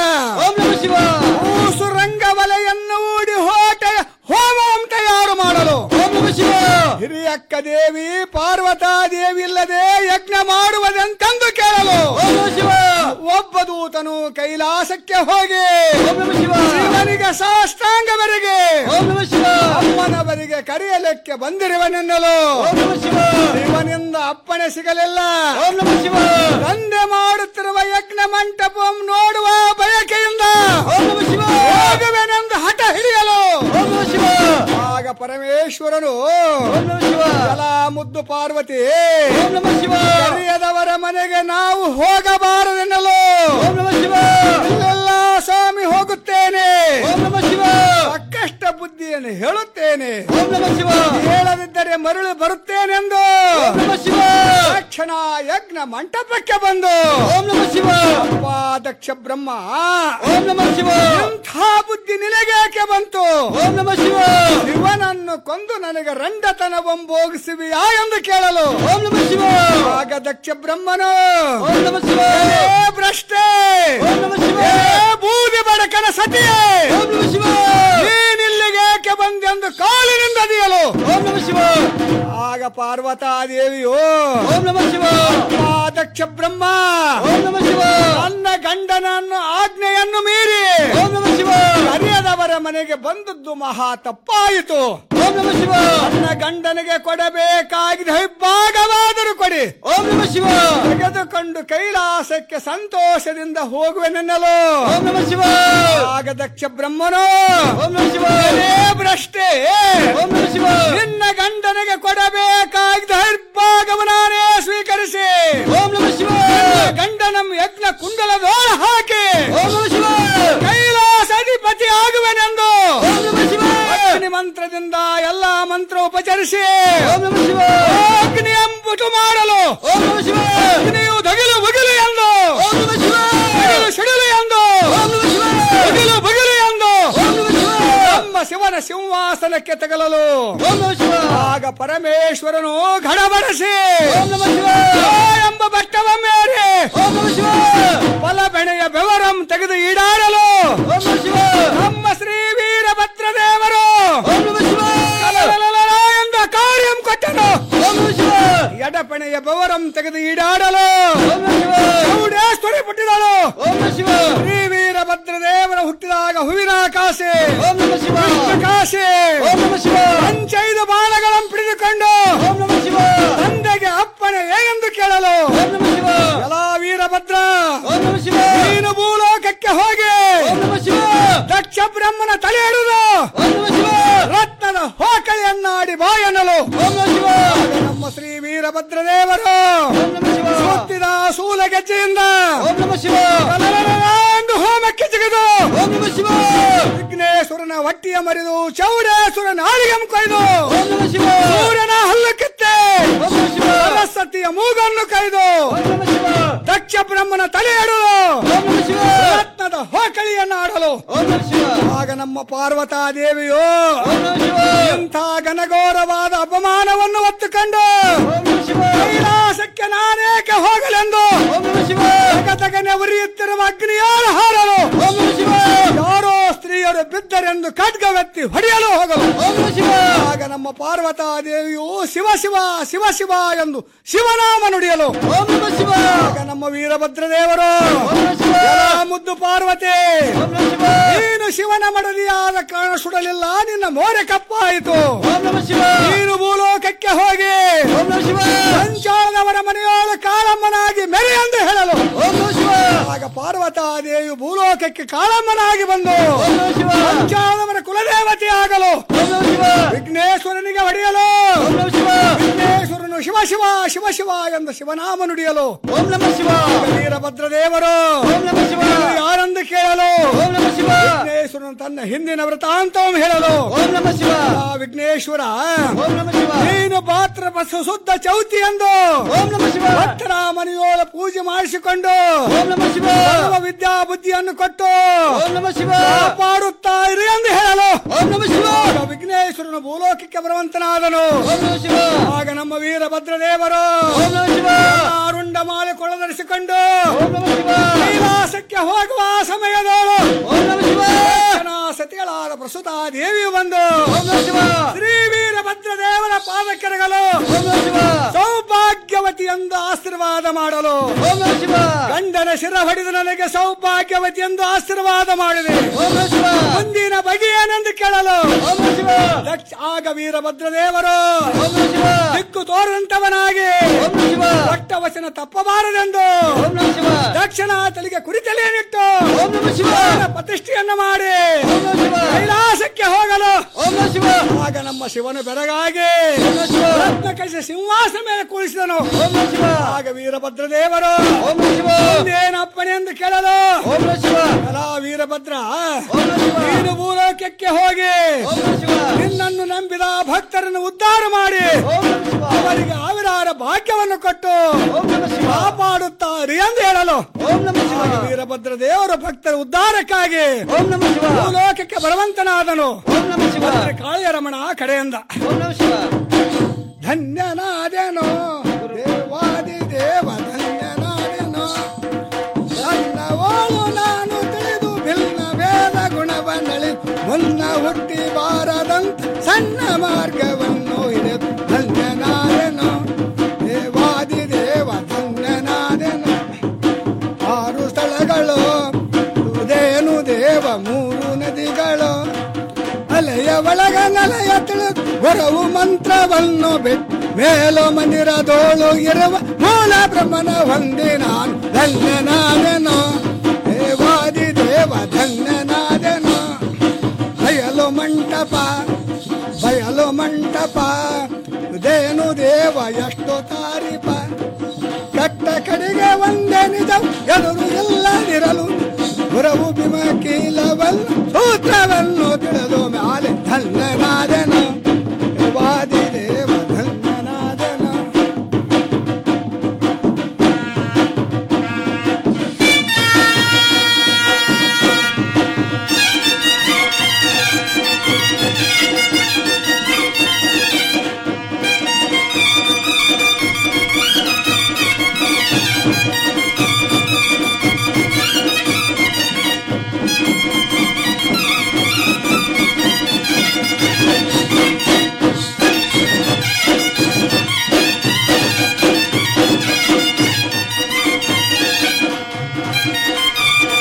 ಸುರಂಗ ವಲೆಯನ್ನು ಹೂಡಿ ಹೋಟ ಹೋಮಂ ತಯಾರು ಮಾಡಲು ಹಿರಿಯಕ್ಕ ದೇವಿ ಪಾರ್ವತಾ ದೇವಿ ಇಲ್ಲದೆ ಯಜ್ಞ ಮಾಡುವುದೆಂತೆಂದು ಕೇಳಲು ಒಬ್ಬ ದೂತನು ಕೈಲಾಸಕ್ಕೆ ಹೋಗಿ ಶಿವನಿಗೆ ಸಾಷ್ಟಾಂಗವರೆಗೆ ಅಮ್ಮನವರಿಗೆ ಕರೆಯಲಿಕ್ಕೆ ಬಂದಿರುವನೆನ್ನಲು ಶಿವನಿಂದ ಅಪ್ಪಣೆ ಸಿಗಲಿಲ್ಲ ತಂದೆ ಮಾಡುತ್ತಿರುವ ಯಜ್ಞ ಮಂಟಪ ನೋಡುವ ಬಯಕೆಯಿಂದ ಹೋಗುವೆನೆಂದು ಹಠ ಹಿಡಿಯಲು ಆಗ ಪರಮೇಶ್ವರನು ಜಲ ಮುದ್ದು ಪಾರ್ವತಿ ಕರೆಯದವರ ಮನೆಗೆ ನಾವು ಹೋಗಬಾರದೆನ್ನಲು ಇಲ್ಲೆಲ್ಲ ಸ್ವಾಮಿ ಹೋಗುತ್ತೇನೆ ಸಾಕಷ್ಟ ಬುದ್ಧಿಯನ್ನು ಹೇಳುತ್ತೇನೆ ಹೇಳದಿದ್ದರೆ ಮರಳು ಬರುತ್ತೇನೆಂದು ತಕ್ಷಣ ಯಜ್ಞ ಮಂಟಪಕ್ಕೆ ಬಂದು ಅಪ್ಪ ದಕ್ಷ ಬ್ರಹ್ಮ ಇಂಥ ಬುದ್ಧಿ ನಿನಗೇಕೆ ಬಂತು ಶಿವನನ್ನು ಕೊಂದು ನನಗೆ ರಂಡತನವಂಬೋಗಿಸುವಿಯಾ ಎಂದು ಕೇಳಲು ಆಗ ದಕ್ಷ ಬ್ರಹ್ಮನು ಏ ಭ್ರಷ್ಟೆ ಏ ಬೂದಿ ಬಡಕನ ಸತಿಯೇ ನೀನಿಲ್ಲಿಗೇಕೆ ಬಂದೆಂದು ಕಾಲಿನಿಂದ ಅದಿಯಲು ಆಗ ಪಾರ್ವತಾ ದೇವಿಯು ಅಪ್ಪ ದಕ್ಷ ಬ್ರಹ್ಮ ನನ್ನ ಗಂಡನನ್ನು ಆಜ್ಞೆಯನ್ನು ಮೀರಿ ಕರೆಯದವರ ಮನೆಗೆ ಬಂದದ್ದು ಮಹಾ ತಪ್ಪಾಯಿತು ನನ್ನ ಗಂಡನಿಗೆ ಕೊಡಬೇಕಾಗಿದ್ದ ಹೆಬ್ಬಾಗವಾದರೂ ಕೊಡಿ ತೆಗೆದುಕೊಂಡು ಕೈಲಾಸಕ್ಕೆ ಸಂತೋಷದಿಂದ ಹೋಗುವೆನೆನ್ನಲು ಆಗ ದಕ್ಷ ಬ್ರಹ್ಮನು ಏನೇ ಭ್ರಷ್ಟೆ ನಿನ್ನ ಗಂಡನಿಗೆ ಕೊಡಬೇಕಾಗಿದ್ದ ಹೆಬ್ಬಾಗವ ನಾನೇ ಸ್ವೀಕರಿಸಿ ನಿನ್ನ ಗಂಡನ ಯಜ್ಞ ಕುಂಡಲದೋಳ ಹಾಕಿ ಕೈಲಾಸಾಧಿಪತಿ ಆಗುವೆನೆಂದು ಅಗ್ನಿ ಮಂತ್ರದಿಂದ ಎಲ್ಲಾ ಮಂತ್ರ ಉಪಚರಿಸಿ ಅಗ್ನಿ ಎಂಬುದು ಮಾಡಲು ಅಗ್ನಿಯು ದಗಿಲು ಬಗಿಲು ಎಂದು ಸಿಡಿಲು ಸಿಡಿಲು ಎಂದು ಬಗಿಲು ಬಗಿಲು ಎಂದು ನಮ್ಮ ಶಿವನ ಸಿಂಹಾಸನಕ್ಕೆ ತಗಲಲು ಆಗ ಪರಮೇಶ್ವರನು ಘಡಬಡಿಸಿ ಓ ಎಂಬ ಭಟ್ಟವ ಮೇರೆ ಫಲ ಬೆಳೆಯ ಬೆವರಂ ತೆಗೆದು ಈಡಾಡಲು ನಮ್ಮ ಶ್ರೀ ವೀರಭದ್ರ ದೇವರು ಕಲಲಲಲ ಎಂದ ಕಾರ್ಯಂ ಕೊಟ್ಟನು ಎಡಪಣೆಯ ಬೆವರಂ ತೆಗೆದು ಈಡಾಡಲು ಚೌಡೇಶ್ವರಿ ಹುಟ್ಟಿದಳು ಶ್ರೀ ವೀರಭದ್ರ ದೇವರ ಹುಟ್ಟಿದಾಗ ಹೂವಿನ ಕಾಸೆ ಕಾಸೆ ಪಂಚೈದು ಬಾಣಗಳನ್ನು ಹಿಡಿದುಕೊಂಡು ತಂದೆಗೆ ಅಪ್ಪಣೆ ಹೇಗೆಂದು ಕೇಳಲು ಎಲ್ಲ ವೀರಭದ್ರ ನೀನು ಭೂಲೋಕಕ್ಕೆ ಹೋಗಿ ದಕ್ಷ ಬ್ರಹ್ಮನ ತಲೆ ಹಿಡಿದು ರತ್ನದ ಹೋಕಳಿಯನ್ನಾಡಿ ಬಾಯನಲು ಆಗ ನಮ್ಮ ಶ್ರೀ ವೀರಭದ್ರ ದೇವರು ಸುತ್ತಿದ ಸೂಲ ಗೆಜ್ಜೆಯಿಂದ ಕಲಲಲಲ ಎಂದು ಹೋಮಕ್ಕೆ ಜಿಗಿದು ವಿಘ್ನೇಶ್ವರನ ಹೊಟ್ಟಿಯ ಮರಿದು ಚೌಡೇಶ್ವರ ನಾಳಿಗೆ ಕೊಯ್ದು ಸೂರ್ಯನ ಹಲ್ಲು ಕಿತ್ತೆ ಸರಸ್ವತಿಯ ಮೂಗನ್ನು ಕೈದು ದಕ್ಷ ಬ್ರಹ್ಮನ ತಲೆ ಹಿಡಿದು ರತ್ನದ ಹೋಕಳಿಯನ್ನು ಆಡಲು ಆಗ ನಮ್ಮ ಪಾರ್ವತಾ ದೇವಿಯು ಇಂಥ ಘನಘೋರವಾದ ಅಪಮಾನವನ್ನು ಹೊತ್ತುಕೊಂಡು ಕೈಲಾಸಕ್ಕೆ ನಾನೇಕೆ ಹೋಗಲೆಂದು ತಗತಗನೆ ಉರಿಯುತ್ತಿರುವ ಅಗ್ನಿಯಾಳ ಹಾರಲು ಯಾರೋ ಸ್ತ್ರೀಯರು ಬಿದ್ದರೆಂದು ಖಡ್ಗವೆತ್ತಿ ಹೊಡೆಯಲು ಹೋಗಲು ಆಗ ನಮ್ಮ ಪಾರ್ವತಾ ದೇವಿಯು ಶಿವ ಶಿವ ಶಿವ ಶಿವ ಎಂದು ಶಿವನಾಮ ನುಡಿಯಲು ಆಗ ನಮ್ಮ ವೀರಭದ್ರ ದೇವರು ಎಲ್ಲ ಮುದ್ದು ಪಾರ್ವತಿ ನೀನು ಶಿವನ ಮಡದಿಯಾದ ಕಾರಣ ಸುಡಲಿಲ್ಲ ನಿನ್ನ ಮೋರೆ ಕಪ್ಪಾಯಿತು ನೀನು ಭೂಲೋಕಕ್ಕೆ ಹೋಗಿ ಸಂಚಾರದವರ ಮನೆಯೋಳ ಕಾಳಮ್ಮನಾಗಿ ಮೆರೆ ಎಂದು ಹೇಳಲು ಆಗ ಪಾರ್ವತಾ ದೇವಿ ಭೂಲೋಕಕ್ಕೆ ಕಾಳಮ್ಮನಾಗಿ ಬಂದು ಸಂಚಾರದವರ ಕುಲದೇವತೆ ಆಗಲು ವಿಘ್ನೇಶ್ವರನಿಗೆ ಹೊಡೆಯಲು ವಿಘ್ನೇಶ್ವರನು ಶಿವ ಶಿವ ಶಿವ ಶಿವ ಎಂದು ಶಿವನಾಮ ನುಡಿಯಲು ವೀರಭದ್ರ ದೇವರು ಯಾರೆಂದು ಕೇಳಲು ವಿಘ್ನೇಶ್ವರನು ತನ್ನ ಹಿಂದಿನ ವೃತ್ತಾಂತವನ್ನು ಹೇಳಲು ಆ ವಿಘ್ನೇಶ್ವರ ನೀನು ಪಾತ್ರ ಬಸ ಶುದ್ಧ ಚೌತಿ ಎಂದು ಭಕ್ತರ ಮನೆಯೋಳ ಪೂಜೆ ಮಾಡಿಸಿಕೊಂಡು ಸರ್ವ ವಿದ್ಯಾ ಬುದ್ಧಿಯನ್ನು ಕೊಟ್ಟು ಕಾಪಾಡುತ್ತಾ ಇರಿ ಎಂದು ಹೇಳಲು ಆಗ ವಿಘ್ನೇಶ್ವರನು ಭೂಲೋಕಕ್ಕೆ ಬರುವಂತನಾದನು ಆಗ ನಮ್ಮ ವೀರಭದ್ರ ದೇವರು ಅರುಂಡ ಮಾಲೆ ಕೊಳಧರಿಸಿಕೊಂಡು ಕೈಲಾಸಕ್ಕೆ ಹೋಗುವ ಸಮಯದೋಳು ಸತಿಗಳಾದ ಪ್ರಸುತ ದೇವಿಯು ಬಂದು ಶ್ರೀ ವೀರಭದ್ರ ದೇವರ ಪಾದಕ್ಕೆರಗಲು ಸೌಭಾಗ್ಯವತಿ ಎಂದು ಆಶೀರ್ವಾದ ಮಾಡಲು ಗಂಡನ ಶಿರ ಹೊಡೆದು ನನಗೆ ಸೌಭಾಗ್ಯವತಿ ಎಂದು ಆಶೀರ್ವಾದ ಮಾಡಿದೆ ಮುಂದಿನ ಬಗೆಯೇನೆಂದು ಕೇಳಲು ದಕ್ಷ ಆಗ ವೀರಭದ್ರ ದೇವರು ದಿಕ್ಕು ತೋರುವಂತವನಾಗಿ ಕೊಟ್ಟ ವಚನ ತಪ್ಪಬಾರದೆಂದು ದಕ್ಷಿಣ ತಲೆಗೆ ಕುರಿತಲೆಯನ್ನಿಟ್ಟು ಪ್ರತಿಷ್ಠೆಯನ್ನು ಮಾಡಿ ಕೈಲಾಸಕ್ಕೆ ಹೋಗಲು ಆಗ ನಮ್ಮ ಶಿವನು ಬೆರಗಾಗಿ ರತ್ನ ಕಳಿಸಿ ಸಿಂಹಾಸನ ಮೇಲೆ ಕೂರಿಸಿದನು ಆಗ ವೀರಭದ್ರ ದೇವರು ಏನಪ್ಪಣೆ ಎಂದು ಕೇಳಲು ಅಲ ವೀರಭದ್ರ ನೀನು ಭೂಲೋಕಕ್ಕೆ ಹೋಗಿ ನಿನ್ನನ್ನು ನಂಬಿದ ಭಕ್ತರನ್ನು ಉದ್ಧಾರ ಮಾಡಿ ಅವರಿಗೆ ಸಾವಿರಾರ ಭಾಗ್ಯವನ್ನು ಕೊಟ್ಟು ಕಾಪಾಡುತ್ತಾರೆ ಎಂದು ಹೇಳಲು ಆಗ ವೀರಭದ್ರ ದೇವರ ಭಕ್ತರ ಉದ್ಧಾರಕ್ಕಾಗಿ ಭೂಲೋಕಕ್ಕೆ ಬರುವಂತನಾದನು ಭದ್ರ ಕಾಳಿಯರಮಣ ಕಡೆಯಿಂದ ಧನ್ಯನಾದೆನೋ ದೇವಾದಿ ದೇವ ಧನ್ಯನಾದೆನೋ ನನ್ನ ಓಳು ನಾನು ತಿಳಿದು ಭಿನ್ನ ವೇದ ಗುಣವನ್ನಳಿ ಮುನ್ನ ಹುಟ್ಟಿ ಬಾರದಂತ ಸಣ್ಣ ಮಾರ್ಗವನ್ನು ಹಿಡಿದು ಧನ್ಯನಾದೆನೋ ದೇವಾದಿ ದೇವ ಧನ್ಯನಾದೆನೋ ಆರು ಸ್ಥಳಗಳು ಉದೇನು ದೇವ ಮೂರು ನದಿಗಳು ಅಲೆಯ ಒಳಗ ನಲಯ ತಿಳಿದು ಹೊರವು ಮಂತ್ರವನ್ನು ಬಿಟ್ಟು ಮೇಲು ಮಂದಿರದೋಳು ಇರುವ ಮೂಲ ಬ್ರಹ್ಮನ ಹೊಂದಿ ನಾನು ಧನ್ಯನಾದೆನೋ ದೇವಾದಿ ದೇವ ಧನ್ಯನಾದೆನೋ ಬಯಲು ಮಂಟಪ ಬಯಲು ಮಂಟಪ ಇದೇನು ದೇವ ಎಷ್ಟು ತಾರೀಪ ಕಟ್ಟ ಕಡೆಗೆ ಒಂದೇ ನಿಜ ಎದುರು ಎಲ್ಲದಿರಲು ಹೊರವು ಬಿಮ ಕೀಲವಲ್ ಸೂತ್ರವನ್ನು ತಿಳಿದು ಮ್ಯಾಲೆ ಧನ್ಯನಾದನ ವಾದಿ ದೇವ ಧನ್ಯನಾದನ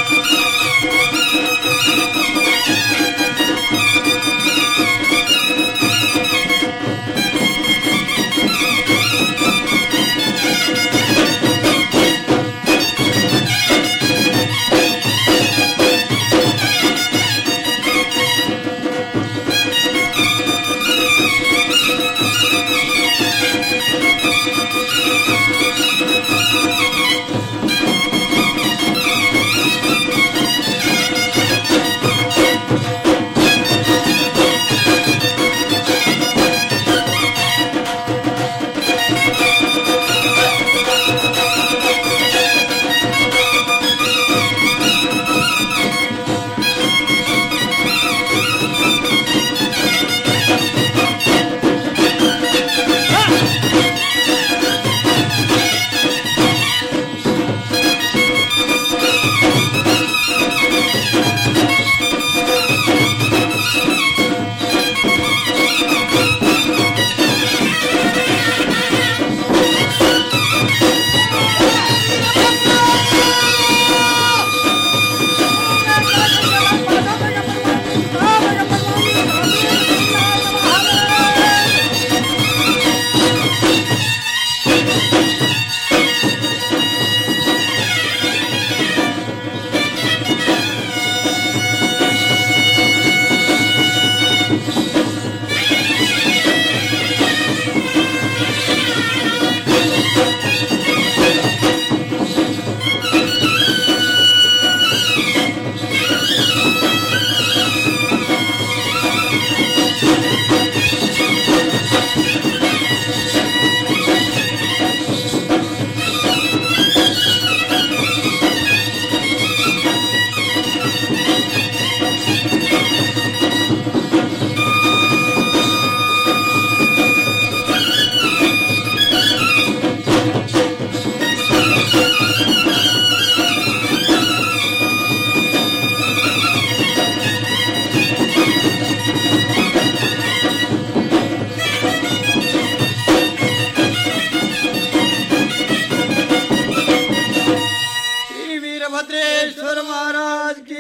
श्री वीरभद्रेश्वर महाराज की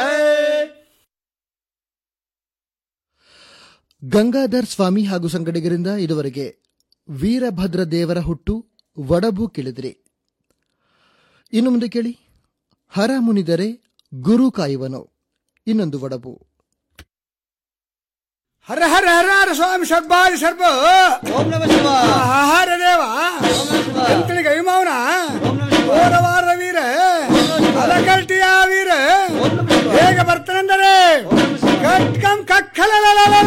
जय ಗಂಗಾಧರ್ ಸ್ವಾಮಿ ಹಾಗೂ ಸಂಗಡಿಗರಿಂದ ಇದುವರೆಗೆ ವೀರಭದ್ರ ದೇವರ ಹುಟ್ಟು ಒಡಬು ಕೇಳಿದಿರಿ ಇನ್ನು ಮುಂದೆ ಕೇಳಿ ಹರ ಮುನಿದರೆ ಗುರು ಕಾಯುವನು ಇನ್ನೊಂದು ಒಡಬು ಹರ ಹರ ಹರ ಹರ ಸ್ವಾಮಿ ಸದ್ಭಾರಿ ಸರ್ಪ ಓಂ ನಮ ಶಿವ ಆಹಾರ ದೇವ ಎಂತನಿಗೆ ಅಭಿಮಾವನ ಓರವಾರದ ವೀರ ಅಲಕಲ್ಟಿಯ ವೀರ ಹೇಗೆ ಬರ್ತಾನೆಂದರೆ ಕಟ್ಕಂ ಕಕ್ಕಲಲಲಲ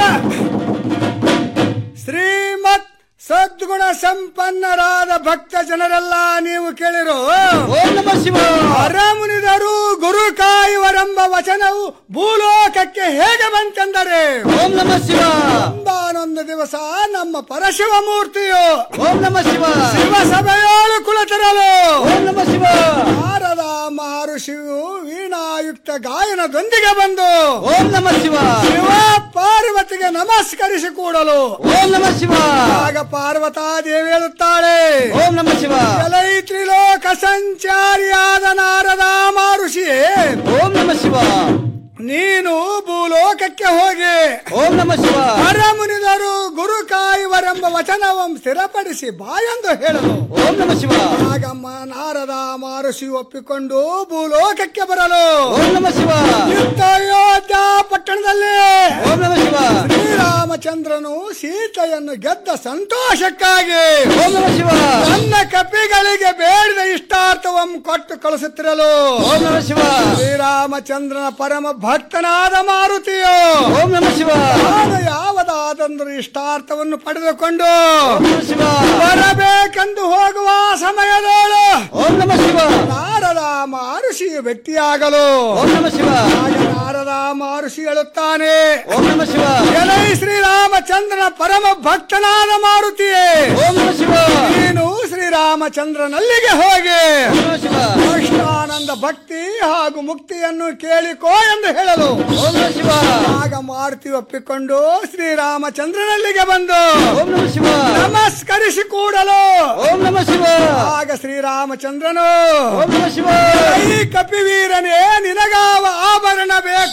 ಶ್ರೀಮತ್ ಸದ್ಗುಣ ಸಂಪನ್ನರಾದ ಭಕ್ತ ಜನರೆಲ್ಲ ನೀವು ಕೇಳಿರೋ ಓಂ ನಮ ಶಿವ ಅರಮುನಿದರು ಗುರು ಕಾಯುವರೆಂಬ ವಚನವು ಭೂಲೋಕಕ್ಕೆ ಹೇಗೆ ಬಂತೆಂದರೆ ಓಂ ನಮ ಶಿವ ಒಂದಾನೊಂದು ದಿವಸ ನಮ್ಮ ಪರಶಿವ ಮೂರ್ತಿಯು ಓಂ ನಮ ಶಿವ ಶಿವ ಸಭೆಯೋಳು ಕುಳಿತಿರಲು ಓಂ ನಮ ಶಿವ ನಾರದ ಮಹರ್ಷಿಯು ವೀಣಾಯುಕ್ತ ಗಾಯನದೊಂದಿಗೆ ಬಂದು ಓಂ ನಮ ಶಿವ ಶಿವ ಪಾರ್ವತಿಗೆ ನಮಸ್ಕರಿಸಿ ಕೂಡಲು ಓಂ ನಮ ಶಿವ ಆಗ ಪಾರ್ವತಾ ದೇವಿ ಹೇಳುತ್ತಾಳೆ ಓಂ ನಮ ಶಿವ ಎಲೈ ತ್ರಿಲೋಕ ಸಂಚಾರಿಯಾದ ನಾರದ ಮಹರ್ಷಿಯೇ ಓಂ ನಮ ಶಿವ ನೀನು ಭೂಲೋಕಕ್ಕೆ ಹೋಗಿ ಓಂ ನಮ ಶಿವ ಹರಮುನಿದರು ಗುರು ಕಾಯುವರೆಂಬ ವಚನವಂ ಸ್ಥಿರಪಡಿಸಿ ಬಾಯೆಂದು ಹೇಳಲು ಓಂ ನಮ ಶಿವ ಆಗಮ್ಮ ನಾರದ ಮಹರ್ಷಿ ಒಪ್ಪಿಕೊಂಡು ಭೂಲೋಕಕ್ಕೆ ಬರಲು ಓಂ ನಮ ಶಿವ ಯುದ್ಧ ಅಯೋಧ್ಯ ಪಟ್ಟಣದಲ್ಲಿ ಓಂ ನಮ ಶಿವ ಶ್ರೀರಾಮಚಂದ್ರನು ಸೀತೆಯನ್ನು ಗೆದ್ದ ಸಂತೋಷಕ್ಕಾಗಿ ಓಂ ನಮ ಶಿವ ತನ್ನ ಕಪಿಗಳಿಗೆ ಬೇಡಿದ ಇಷ್ಟಾರ್ಥವಂ ಕೊಟ್ಟು ಕಳಿಸುತ್ತಿರಲು ಓಂ ನಮ ಶಿವ ಶ್ರೀರಾಮಚಂದ್ರನ ಪರಮ ಭಕ್ತನಾದ ಮಾರುತಿಯು ಓಂ ನಮ ಶಿವ ತಾನು ಯಾವುದಾದಂದ್ರು ಇಷ್ಟಾರ್ಥವನ್ನು ಪಡೆದುಕೊಂಡು ಓಂ ನಮ ಶಿವ ಬರಬೇಕೆಂದು ಹೋಗುವ ಸಮಯದೋಳು ಓಂ ನಮ ಶಿವ ನಾರದ ಮಹರ್ಷಿಯು ಭೇಟಿಯಾಗಲು ಓಂ ನಮ ಶಿವ ಆಗ ನಾರದ ಮಹರ್ಷಿ ಹೇಳುತ್ತಾನೆ ಓಂ ನಮ ಶಿವ ಎಲೈ ಶ್ರೀರಾಮಚಂದ್ರನ ಪರಮ ಭಕ್ತನಾದ ಮಾರುತಿಯೇ ಓಂ ನಮ ಶಿವ ನೀನು ಶ್ರೀರಾಮಚಂದ್ರನಲ್ಲಿಗೆ ಹೋಗಿ ಓಂ ನಮ ಶಿವ ಕೃಷ್ಣಾನಂದ ಭಕ್ತಿ ಹಾಗೂ ಮುಕ್ತಿಯನ್ನು ಕೇಳಿಕೋ ಎಂದು ಹೇಳಲು ಓಂ ನಮ ಶಿವ ಆಗ ಮಾರುತಿ ಒಪ್ಪಿಕೊಂಡು ಶ್ರೀರಾಮಚಂದ್ರನಲ್ಲಿಗೆ ಬಂದು ಓಂ ನಮ ಶಿವ ನಮಸ್ಕರಿಸಿ ಕೂಡಲು ಓಂ ನಮ ಶಿವ ಆಗ ಶ್ರೀರಾಮಚಂದ್ರನು ಓಂ ನಮ ಶಿವ ಈ ಕಪಿವೀರನೇ ನಿನ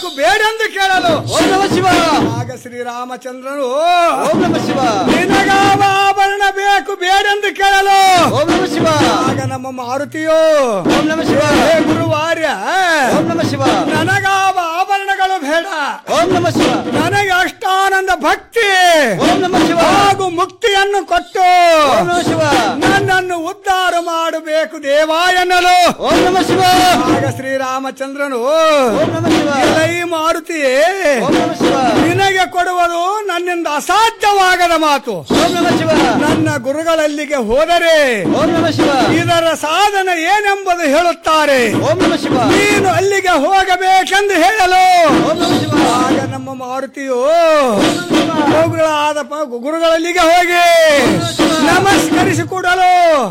ಬೇಕು ಬೇಡೆಂದು ಕೇಳಲು ಓಂ ನಮ ಶಿವ ಆಗ ಶ್ರೀರಾಮಚಂದ್ರನು ಓಂ ನಮ ಶಿವ ನಿನಗಾವ ಆಭರಣ ಬೇಕು ಬೇಡೆಂದು ಕೇಳಲು ಓಂ ನಮ ಶಿವ ಆಗ ನಮ್ಮ ಮಾರುತಿಯೋ ಓಂ ನಮ ಶಿವ ಹೇ ಗುರುವಾರ್ಯ ಓಂ ನಮ ಶಿವ ನನಗಾವ ಆಭರಣಗಳು ಬೇಡ ಓಂ ನಮ ಶಿವ ನನಗೆ ಅಷ್ಟಾನಂದ ಭಕ್ತಿ ಓಂ ನಮ ಶಿವ ಹಾಗೂ ಮುಕ್ತಿಯನ್ನು ಕೊಟ್ಟು ಓಂ ನಮ ಶಿವ ನನ್ನನ್ನು ಉದ್ಧಾರ ಮಾಡಬೇಕು ದೇವ ಎನ್ನಲು ಓಂ ನಮ ಶಿವ ಆಗ ಶ್ರೀರಾಮಚಂದ್ರನು ಓಂ ನಮ ಶಿವ ಎಲೈ ಮಾರುತಿಯೇ ಓಂ ನಮ ಶಿವ ನಿನಗೆ ಕೊಡುವುದು ನನ್ನಿಂದ ಅಸಾಧ್ಯವಾಗದ ಮಾತು ಓಂ ನಮ ಶಿವ ನನ್ನ ಗುರುಗಳಲ್ಲಿಗೆ ಹೋದರೆ ಓಂ ನಮ ಶಿವ ಇದರ ಸಾಧನ ಏನೆಂಬುದು ಹೇಳುತ್ತಾರೆ ಓಂ ನಮ ಶಿವ ನೀನು ಅಲ್ಲಿಗೆ ಹೋಗಬೇಕೆಂದು ಹೇಳಲು ಓಂ ನಮ ಶಿವ ಆಗ ನಮ್ಮ ಮಾರುತಿಯು ಗುರುಗಳಾದ ಪ- ಗುರುಗಳಲ್ಲಿಗೆ ಹೋಗಿ ನಮಸ್ಕರಿಸಿಕೊಡಲು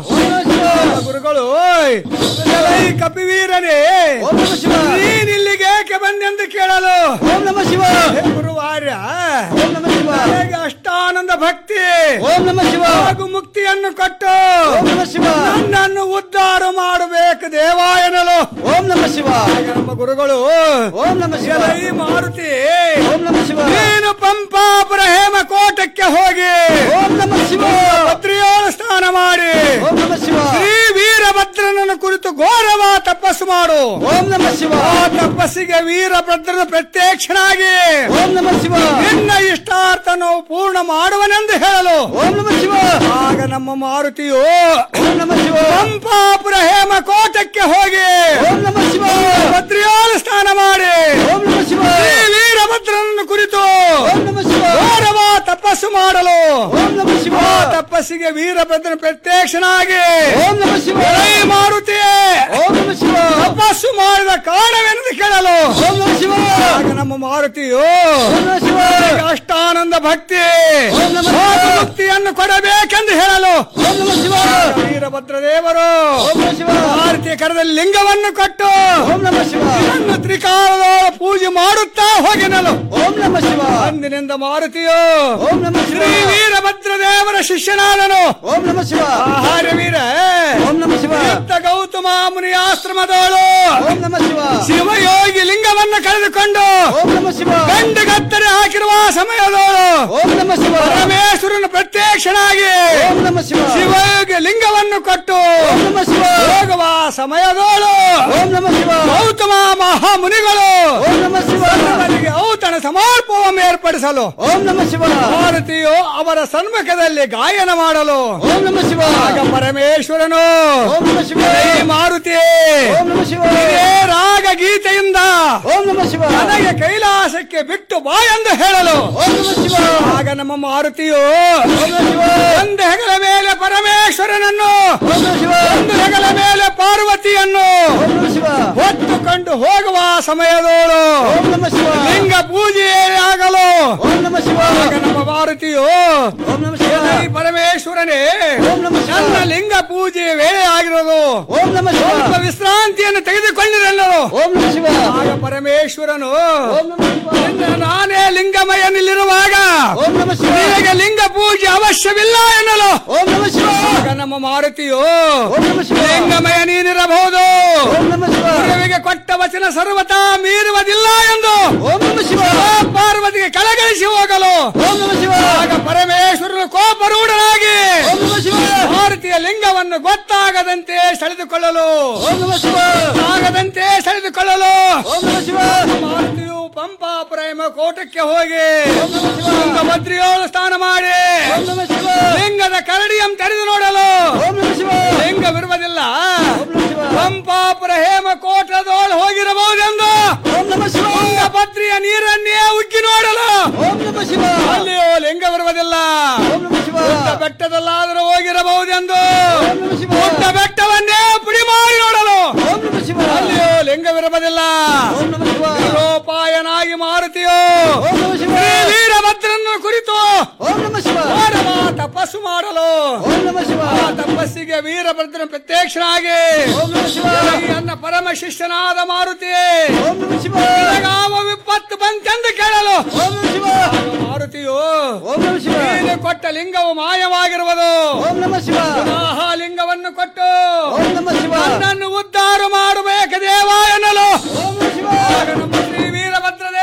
ಗುರುಗಳು "ಓಯ್, ಎಲೈ ಕಪಿವೀರನೇ ಓಂ ನಮ ಶಿವ ನೀನಿಲ್ಲಿಗೆ ಏಕೆ ಬಂದೆಂದು ಕೇಳಲು ಓಂ ನಮ ಶಿವ ಹೇ ಗುರುವಾರ್ಯ ಓಂ ನಮ ಶಿವ ನನಗೆ ಅಷ್ಟಾನಂದ ಭಕ್ತಿ ಓಂ ನಮ ಶಿವ ಹಾಗೂ ಮುಕ್ತಿಯನ್ನು ಕೊಟ್ಟು ಓಂ ನಮ ಶಿವ ನನ್ನನ್ನು ಉದ್ಧಾರ ಮಾಡಬೇಕು ದೇವ ಎನ್ನಲು ಓಂ ನಮ ಶಿವ ಆಗ ನಮ್ಮ ಗುರುಗಳು ಓಂ ನಮ ಶಿವ ಎಲೈ ಮಾರುತಿ ಓಂ ನಮ ಶಿವ ನೀನು ಪಂಪಾಪುರ ಹೇಮಕೋಟಕ್ಕೆ ಹೋಗಿ ಓಂ ನಮ ಶಿವ ಭದ್ರಿಯೋಳು ಸ್ನಾನ ಮಾಡಿ ಓಂ ನಮ ಶಿವ ಶ್ರೀ ವೀರಭದ್ರನನ್ನು ಕುರಿತು ಘೋರವ ತಪಸ್ಸು ಮಾಡು ಓಂ ನಮ ಶಿವ ಆ ತಪಸ್ಸಿಗೆ ವೀರಭದ್ರನ ಪ್ರತ್ಯಕ್ಷನಾಗಿ ಓಂ ನಮ ಶಿವ ನಿನ್ನ ಇಷ್ಟಾರ್ಥನು ಪೂರ್ಣ ಮಾಡುವನೆಂದು ಹೇಳಲು ಓಂ ನಮ ಶಿವ ಆಗ ನಮ್ಮ ಮಾರುತಿಯು ಓಂ ನಮ ಶಿವ ಪಂಪಾಪುರ ಹೇಮಕೋಟಕ್ಕೆ ಹೋಗಿ ಓಂ ನಮ ಶಿವ ಭದ್ರಿಯೋಳು ಸ್ನಾನ ಮಾಡಿ ಓಂ ನಮ ಶಿವ ಶ್ರೀ ವೀರಭದ್ರನನ್ನು ಕುರಿತು ಓಂ ನಮ ಶಿವ ಘೋರವ ತಪಸ್ಸು ಮಾಡಲು ಓಂ ನಮ ಶಿವ ಆ ತಪಸ್ಸಿಗೆ ವೀರಭದ್ರನ ಪ್ರತ್ಯಕ್ಷನಾಗಿ ಓಂ ನಮ ಶಿವ ಎಲೈ ಮಾರುತಿ ಓಂ ನಮ ಶಿವ ತಪಸ್ಸು ಮಾಡಿದ ಕಾರಣವೆಂದು ಕೇಳಲು ಓಂ ನಮ ಶಿವ ಆಗ ನಮ್ಮ ಮಾರುತಿಯು ಓಂ ನಮ ಶಿವ ನನಗೆ ಅಷ್ಟಾನಂದ ಭಕ್ತಿ ಓಂ ನಮ ಶಿವ. ಹಾಗೂ ಮುಕ್ತಿಯನ್ನು ಕೊಡಬೇಕೆಂದು ಹೇಳಲು ಓಂ ನಮ ಶಿವ ವೀರಭದ್ರ ದೇವರು ಓಂ ನಮ ಶಿವ ಭಾರತೀಯ ಕರದಲ್ಲಿ ಲಿಂಗವನ್ನು ಕೊಟ್ಟು ಓಂ ನಮ ಶಿವ ಇದನ್ನು ತ್ರಿಕಾಲದ ಪೂಜೆ ಮಾಡುತ್ತಾ ಹೋಗಿನಲು ಓಂ ನಮ ಶಿವ ಅಂದಿನಿಂದ ಮಾರುತಿಯು ಓಂ ನಮ ಶಿವ ಶ್ರೀ ವೀರಭದ್ರ ದೇವರ ಶಿಷ್ಯನಾದನು ಓಂ ನಮ ಶಿವ ಆಹಾರ್ಯ ವೀರ ಓಂ ನಮ ಶಿವ ಯುಕ್ತ ಗೌತಮ ಮುನಿ ಆಶ್ರಮದವಳು ಓಂ ನಮ ಶಿವ ಶಿವಯೋಗಿ ಲಿಂಗವನ್ನು ಕಳೆದುಕೊಂಡು ಓಂ ನಮ ಶಿವ ಗಂಡಗತ್ತರೆ ಹಾಕಿರುವ ಸಮಯದವಳು ಓಂ ನಮ ಶಿವ ಪರಮೇಶ್ವರನ ಪ್ರತ್ಯಕ್ಷನಾಗಿ ಓಂ ನಮ ಶಿವ ಶಿವಯೋಗಿ ಲಿಂಗವನ್ನು ಕೊಟ್ಟು ಓಂ ನಮ ಶಿವ ಹೋಗುವ ಸಮಯದವಳು ಓಂ ನಮ ಶಿವ ಗೌತಮ ಮಹಾಮುನಿಗಳು ಓಂ ನಮ ಶಿವ ಅವರಿಗೆ ಔತಣ ಸಮರ್ಪವನ್ನು ಏರ್ಪಡಿಸಲು ಓಂ ನಮ ಶಿವ ಭಾರತೀಯು ಅವರ ಸನ್ಮುಖದಲ್ಲಿ ಗಾಯನ ಮಾಡಲು ಓಂ ನಮ ಶಿವ ಆಗ ಪರಮೇಶ್ವರನು ಓಂ ನಮ ಶಿವ "ಏ ಮಾರುತಿ ಓಂ ನಮ ಶಿವ ಇದೇ ರಾಗ ಗೀತೆಯಿಂದ ಓಂ ನಮ ಶಿವ ನನಗೆ ಕೈಲಾಸಕ್ಕೆ ಬಿಟ್ಟು ಬಾ ಎಂದು ಹೇಳಲು ಓಂ ನಮ ಶಿವ ಆಗ ನಮ್ಮ ಮಾರುತಿಯು ಓಂ ನಮ ಶಿವ ಒಂದು ಹೆಗಲ ಮೇಲೆ ಪರಮೇಶ್ವರನನ್ನು ಓಂ ನಮ ಶಿವ ಒಂದು ಹೆಗಲ ಮೇಲೆ ಪಾರ್ವತಿಯನ್ನು ಓಂ ನಮ ಶಿವ ಹೊತ್ತುಕೊಂಡು ಹೋಗುವ ಸಮಯದೋಳು ಓಂ ನಮ ಶಿವ ಲಿಂಗ ಪೂಜೆ ಆಗಲು ಓಂ ನಮ ಶಿವ ಆಗ ನಮ್ಮ ಮಾರುತಿಯು ಓಂ ನಮ ಶಿವ "ಏ ಪರಮೇಶ್ವರನೇ ಓಂ ನಮ ಶಿವ ನನ್ನ ಲಿಂಗ ಪೂಜೆ ವೇಳೆ ಆಗಿರೋದು ಓಂ ನಮ ಶಿವ ಸ್ವಲ್ಪ ವಿಶ್ರಾಂತಿಯನ್ನು ತೆಗೆದುಕೊಂಡಿರಲು ಓಂ ನಮ ಶಿವ ಆಗ ಪರಮೇಶ್ವರನು ಓಂ ನಮ ಶಿವ ನಿನ್ನ ನಾನೇ ಲಿಂಗಮಯನಲ್ಲಿರುವಾಗ ಓಂ ನಮ ಶಿವ ನಿನಗೆ ಲಿಂಗ ಪೂಜೆ ಅವಶ್ಯವಿಲ್ಲ ಎನ್ನಲು ಓಂ ನಮ ಶಿವ ಆಗ ನಮ್ಮ ಮಾರುತಿಯು ಓಂ ನಮ ಶಿವ ಲಿಂಗಮಯ ನೀನಿರಬಹುದು ಓಂ ನಮ ಶಿವ ಗುರುವಿಗೆ ಕೊಟ್ಟ ವಚನ ಸರ್ವತಾ ಮೀರುವುದಿಲ್ಲ ಎಂದು ಓಂ ನಮ ಶಿವ ಪಾರ್ವತಿಗೆ ಕೆಳಗಿಳಿಸಿ ಹೋಗಲು ಓಂ ನಮ ಶಿವ ಆಗ ಪರಮೇಶ್ವರನು ಕೋಪರೂಢನಾಗಿ ಓಂ ನಮ ಶಿವ ಭಾರತೀಯ ಲಿಂಗವನ್ನು ಗೊತ್ತಾಗದಂತೆ ಸೆಳೆದುಕೊಳ್ಳಲು ಓಂ ನಮ ಶಿವ ಆಗದಂತೆ ಸೆಳೆದುಕೊಳ್ಳಲು ಓಂ ನಮ ಶಿವ ಮಾರುತಿಯು ಪಂಪಾ ಪ್ರೇಮ ಕೋಟಕ್ಕೆ ಹೋಗಿ ತುಂಗಭದ್ರಿಯೋಳು ಸ್ನಾನ ಮಾಡಿ ಓಂ ನಮ ಶಿವ ಲಿಂಗದ ಕರಡಿಯಂ ತೆರೆದು ನೋಡಲು ಓಂ ನಮ ಶಿವ ಲಿಂಗವಿರುವುದಿಲ್ಲ ಓಂ ನಮ ಶಿವ ಪಂಪಾಪುರ ಹೇಮ ಕೋಟದೋಳು ಹೋಗಿರಬಹುದೆಂದು ಓಂ ನಮ ಶಿವ ತುಂಗಭದ್ರಿಯ ನೀರನ್ನೇ ಉಕ್ಕಿ ನೋಡಲು ಓಂ ನಮ ಶಿವ ಅಲ್ಲಿಯೂ ಲಿಂಗವಿರುವುದಿಲ್ಲ ಓಂ ನಮ ಶಿವ ಪುಟ್ಟ ಬೆಟ್ಟದಲ್ಲಾದರೂ ಹೋಗಿರಬಹುದೆಂದು ಓಂ ನಮ ಶಿವ ಪುಟ್ಟ ಬೆಟ್ಟವನ್ನೇ ಪುಡಿ ಮಾಡಿ ನೋಡಲು ಓಂ ನಮ ಶಿವ ಅಲ್ಲಿಯೂ ಲಿಂಗವಿರುವುದಿಲ್ಲ ಓಂ ನಮ ಶಿವ ಲೋಪಾಯನಾಗಿ ಮಾರುತಿಯೋ ಓಂ ನಮ ಶಿವ ಶ್ರೀ ವೀರಭದ್ರನ ಕುರಿತು ಓಂ ನಮ ಶಿವ ಮಾಡವ ತಪಸ್ಸು ಮಾಡಲು ಓಂ ನಮ ಶಿವ ಆ ತಪಸ್ಸಿಗೆ ವೀರಭದ್ರನ ಪ್ರತ್ಯಕ್ಷನಾಗಿ ಓಂ ನಮ ಶಿವ ಈ ನನ್ನ ಪರಮ ಶಿಷ್ಯನಾದ ಮಾರುತಿ ಓಂ ನಮ ಶಿವ ನಿನಗಾವ ವಿಪತ್ತು ಬಂತೆಂದು ಕೇಳಲು ಓಂ ನಮ ಶಿವ ಮಾರುತಿಯು ಓಂ ನಮ ಶಿವ ನೀನು ಕೊಟ್ಟ ಲಿಂಗವು ಮಾಯವಾಗಿರುವುದು ಓಂ ನಮ ಶಿವ ಪುನಃ ಲಿಂಗವನ್ನು ಕೊಟ್ಟು ಓಂ ನಮ ಶಿವ ನನ್ನನ್ನು ಉದ್ಧಾರ ಮಾಡಬೇಕು ದೇವ ಎನ್ನಲು ಓಂ ನಮ ಶಿವ ಆಗ ನಮ್ಮ ಶ್ರೀ ವೀರಭದ್ರ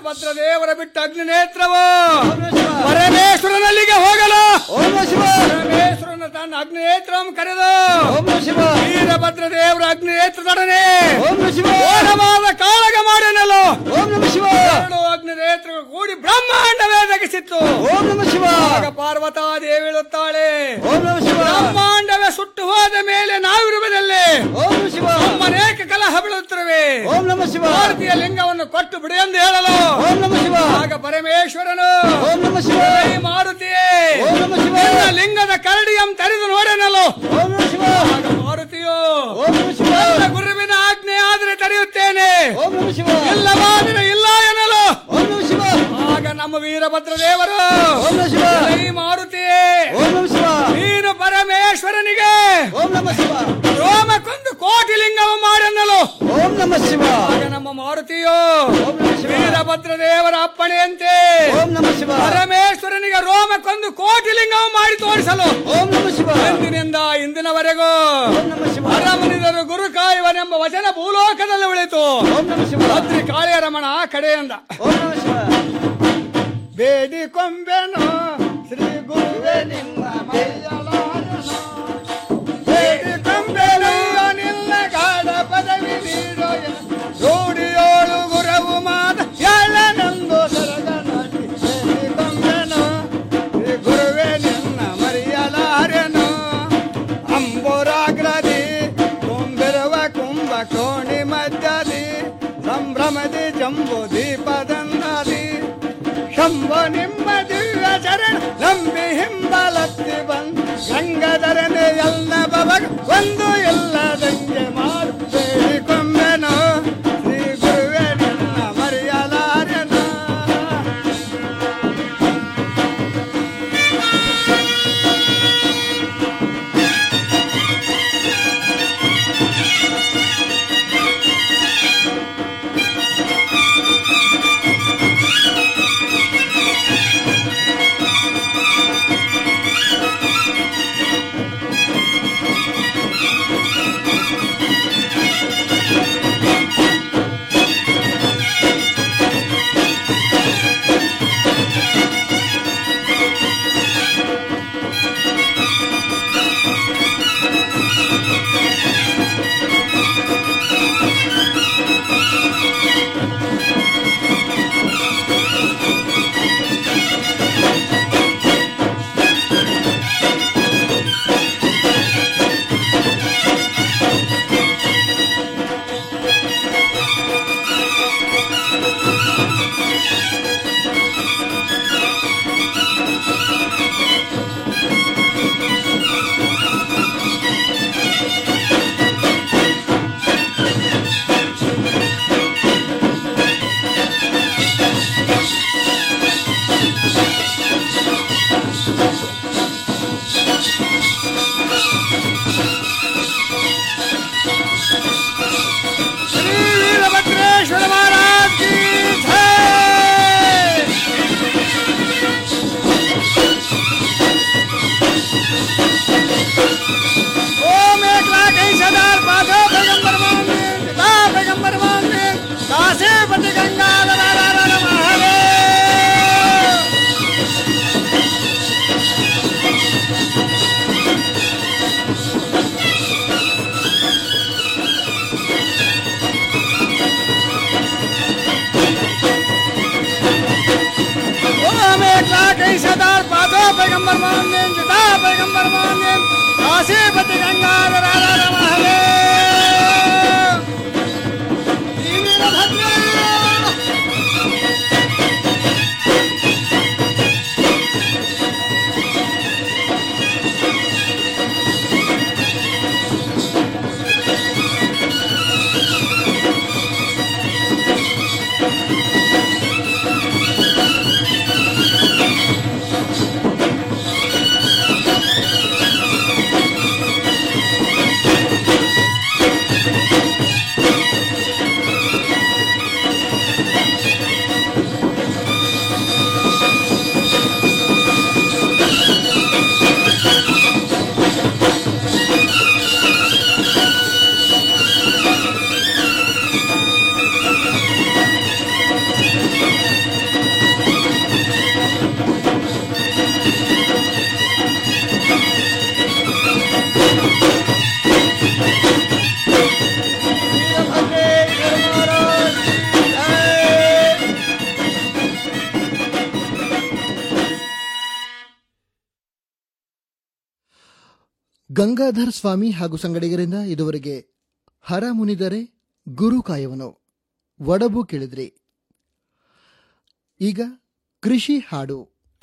ವೀರಭದ್ರ ದೇವರ ಬಿಟ್ಟು ಅಗ್ನಿ ನೇತ್ರವು ಪರಮೇಶ್ವರನಲ್ಲಿಗೆ ಹೋಗಲು ಪರಮೇಶ್ವರನ ತನ್ನ ಅಗ್ನಿ ನೇತ್ರವನ್ನು ಕರೆದು ವೀರಭದ್ರ ದೇವರ ಅಗ್ನಿ ನೇತ್ರದೊಡನೆ ಘೋರವಾದ ಕಾಳಗ ಮಾಡನಲು ಎರಡು ಅಗ್ನಿ ನೇತ್ರಗಳು ಕೂಡಿ ಬ್ರಹ್ಮಾಂಡವೇ ದಗಿಸಿತ್ತು ಆಗ ಪಾರ್ವತಾ ದೇವಿ ಹೇಳುತ್ತಾಳೆ ಬ್ರಹ್ಮಾಂಡವೇ ಸುಟ್ಟು ಹೋದ ಮೇಲೆ ನಾವಿರುವುದಲ್ಲಿ ನಮ್ಮ ಅನೇಕ ಕಲಹ ಬೀಳುತ್ತಿರುವೆ ಭಾರತೀಯ ಲಿಂಗವನ್ನು ಕೊಟ್ಟು ಬಿಡಿ ಎಂದು ಹೇಳಲು ಆಗ ಪರಮೇಶ್ವರನು "ಏ ಮಾರುತಿಯೇ ನಿನ್ನ ಲಿಂಗದ ಕರಡಿಯಂ ತರಿದು ನೋಡನಲು ಆಗ ಮಾರುತಿಯು ನನ್ನ ಗುರುವಿನ ಆಜ್ಞೆ ಆದರೆ ತರೆಯುತ್ತೇನೆ ಇಲ್ಲವಾದರೆ ಇಲ್ಲ ಎನ್ನಲು ಆಗ ನಮ್ಮ ವೀರಭದ್ರ ದೇವರು "ಏ ಮಾರುತಿಯೇ ನೀನು ಪರಮೇಶ್ವರನಿಗೆ ರೋಮ ಕೊಂದು ಕೋಟಿ ಲಿಂಗವ ಮಾಡನ್ನಲು ಓಂ ನಮ ಶಿವ ಆಗ ನಮ್ಮ ಮಾರುತಿಯು ವೀರಭದ್ರ ದೇವರ ಅಪ್ಪಣೆಯಂತೆ ಓಂ ನಮ ಶಿವ ಪರಮೇಶ್ವರನಿಗೆ ರೋಮ ಕೊಂದು ಕೋಟಿ ಲಿಂಗವ ಮಾಡಿ ತೋರಿಸಲು ಓಂ ನಮ ಶಿವ ಇಂದಿನಿಂದ ಇಂದಿನವರೆಗೂ ಅರಮನಿದರು ಗುರು ಕಾಯುವನೆಂಬ ವಚನ ಭೂಲೋಕದಲ್ಲಿ ಉಳಿತು ಓಂ ನಮ ಶಿವ ಭದ್ರಿ ಕಾಳಿಯ ರಮಣ ಆ ಕಡೆಯಿಂದ ಬೇಡಿಕೊಂಬೆನು ಶ್ರೀ ಗುರುವೇ ನಿಮ್ಮ ಮೈಯಲಾರನು. ಬೇಡಿಕೊಂಬೆನು ನಿನ್ನ ಗಾಢ ಪದವಿ ನೀಡೋ ರೂಢಿಯೋಳು ಗುರವು ಮಾದ ಎಳ್ಳನೆಂದು ಸರಗ ನಾಟಿ ಬೇಡಿಕೊಂಬೆನು ಶ್ರೀ ಗುರುವೇ ನಿನ್ನ ಮರೆಯಲಾರೆನು ಅಂಬುರಾಗ್ರದಿ ತುಂಬಿರುವ ಕುಂಭ ಕೋಣಿ ಮಧ್ಯದಿ ಸಂಭ್ರಮದಿ ಜಂಬು ದೀಪದಂದದಿ ಶಂಭ ನಿಮ್ಮ ದಿವ್ಯ ಚರಣ ನಂಬಿ ಹಿಂಬಲತ್ತಿ ಬಂದು ಗಂಗಧರನೆ ಎಲ್ಲ ಬಬಗ ಒಂದು ಇಲ್ಲದಂಗೆ ಮಾಡು ಬೇಡಿಕೊಂಬೆನು ಶ್ರೀ ಗುರುವೇ ನಿನ್ನ ಮರೆಯಲಾರೆನು श्री वीरभद्रेश्वर महाराज की जय ओम एक लाख ऐसी हजार पादो पैगंबर मांगे पिता पैगंबर मांगे काशी पति गंगा महादेव ओम एक लाख ऐसी हजार पादो पैगंबर मांगे पिता पैगंबर मांगे काशी पति गंगा महादेव श्री वीरभद्र ಗಂಗಾಧರ್ ಸ್ವಾಮಿ ಹಾಗೂ ಸಂಗಡಿಗರಿಂದ ಇದುವರೆಗೆ ಹರ ಮುನಿದರೆ ಗುರು ಕಾಯವನು ಒಡಬು ಕೇಳಿದ್ರಿ ಈಗ ಕೃಷಿ ಹಾಡು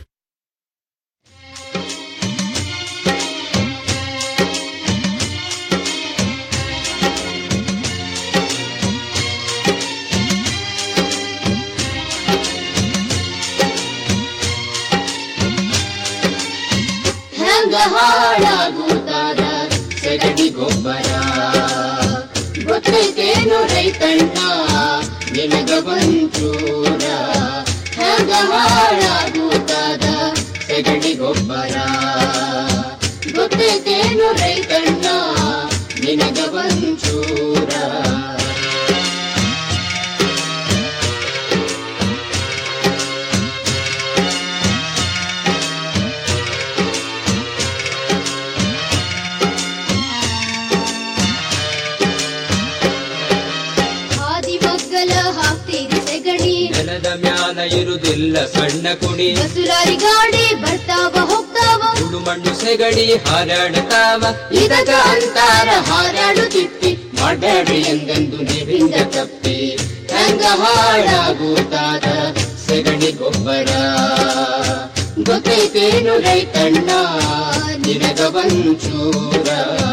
ಹೆಂಗ ಹಾಳಾಗುತ್ತಾದ ಸಗಣಿ ಗೊಬ್ಬರ ಗೊತ್ತೈತೇನು ರೈತಣ್ಣ ನಿನಗ ಒಂಚೂರ ಹೆಂಗ ಹಾಳಾಗುತ್ತಾದ ಸಗಣಿ ಗೊಬ್ಬರ ಗೊತ್ತೈತೇನು ರೈತಣ್ಣ ನಿನಗ ಒಂಚೂರ ಹಾದಿ ಮಗ್ಗಲ ಹಾಕ್ತೀರಿ ಸೆಗಣಿ ನೆಲದ ಮ್ಯಾಲ ಇರುದಿಲ್ಲ ಸಣ್ಣ ಕುಡಿ ಬಸುಲಾರಿ ಗಾಡಿ ಬರ್ತಾವ ಹೋಗ್ತಾವ ಸುಡು ಮಣ್ಣು ಸೆಗಡಿ ಹಾರಾಡತಾವ ಇದಕ ಅಂತಾರ ಹಾರಾಡುತ್ತಿತ್ತಿ ಮಾಡಬೇಡಿ ಎಂದೆಂದು ನೀವಿಂದ ತಪ್ಪಿ ಹೆಂಗ ಹಾಳಾಗುತ್ತಾದ ಸೆಗಣಿ ಗೊಬ್ಬರ ಗೊತ್ತೈತೇನು ರೈತಣ್ಣ ನಿನಗ ಒಂಚೂರ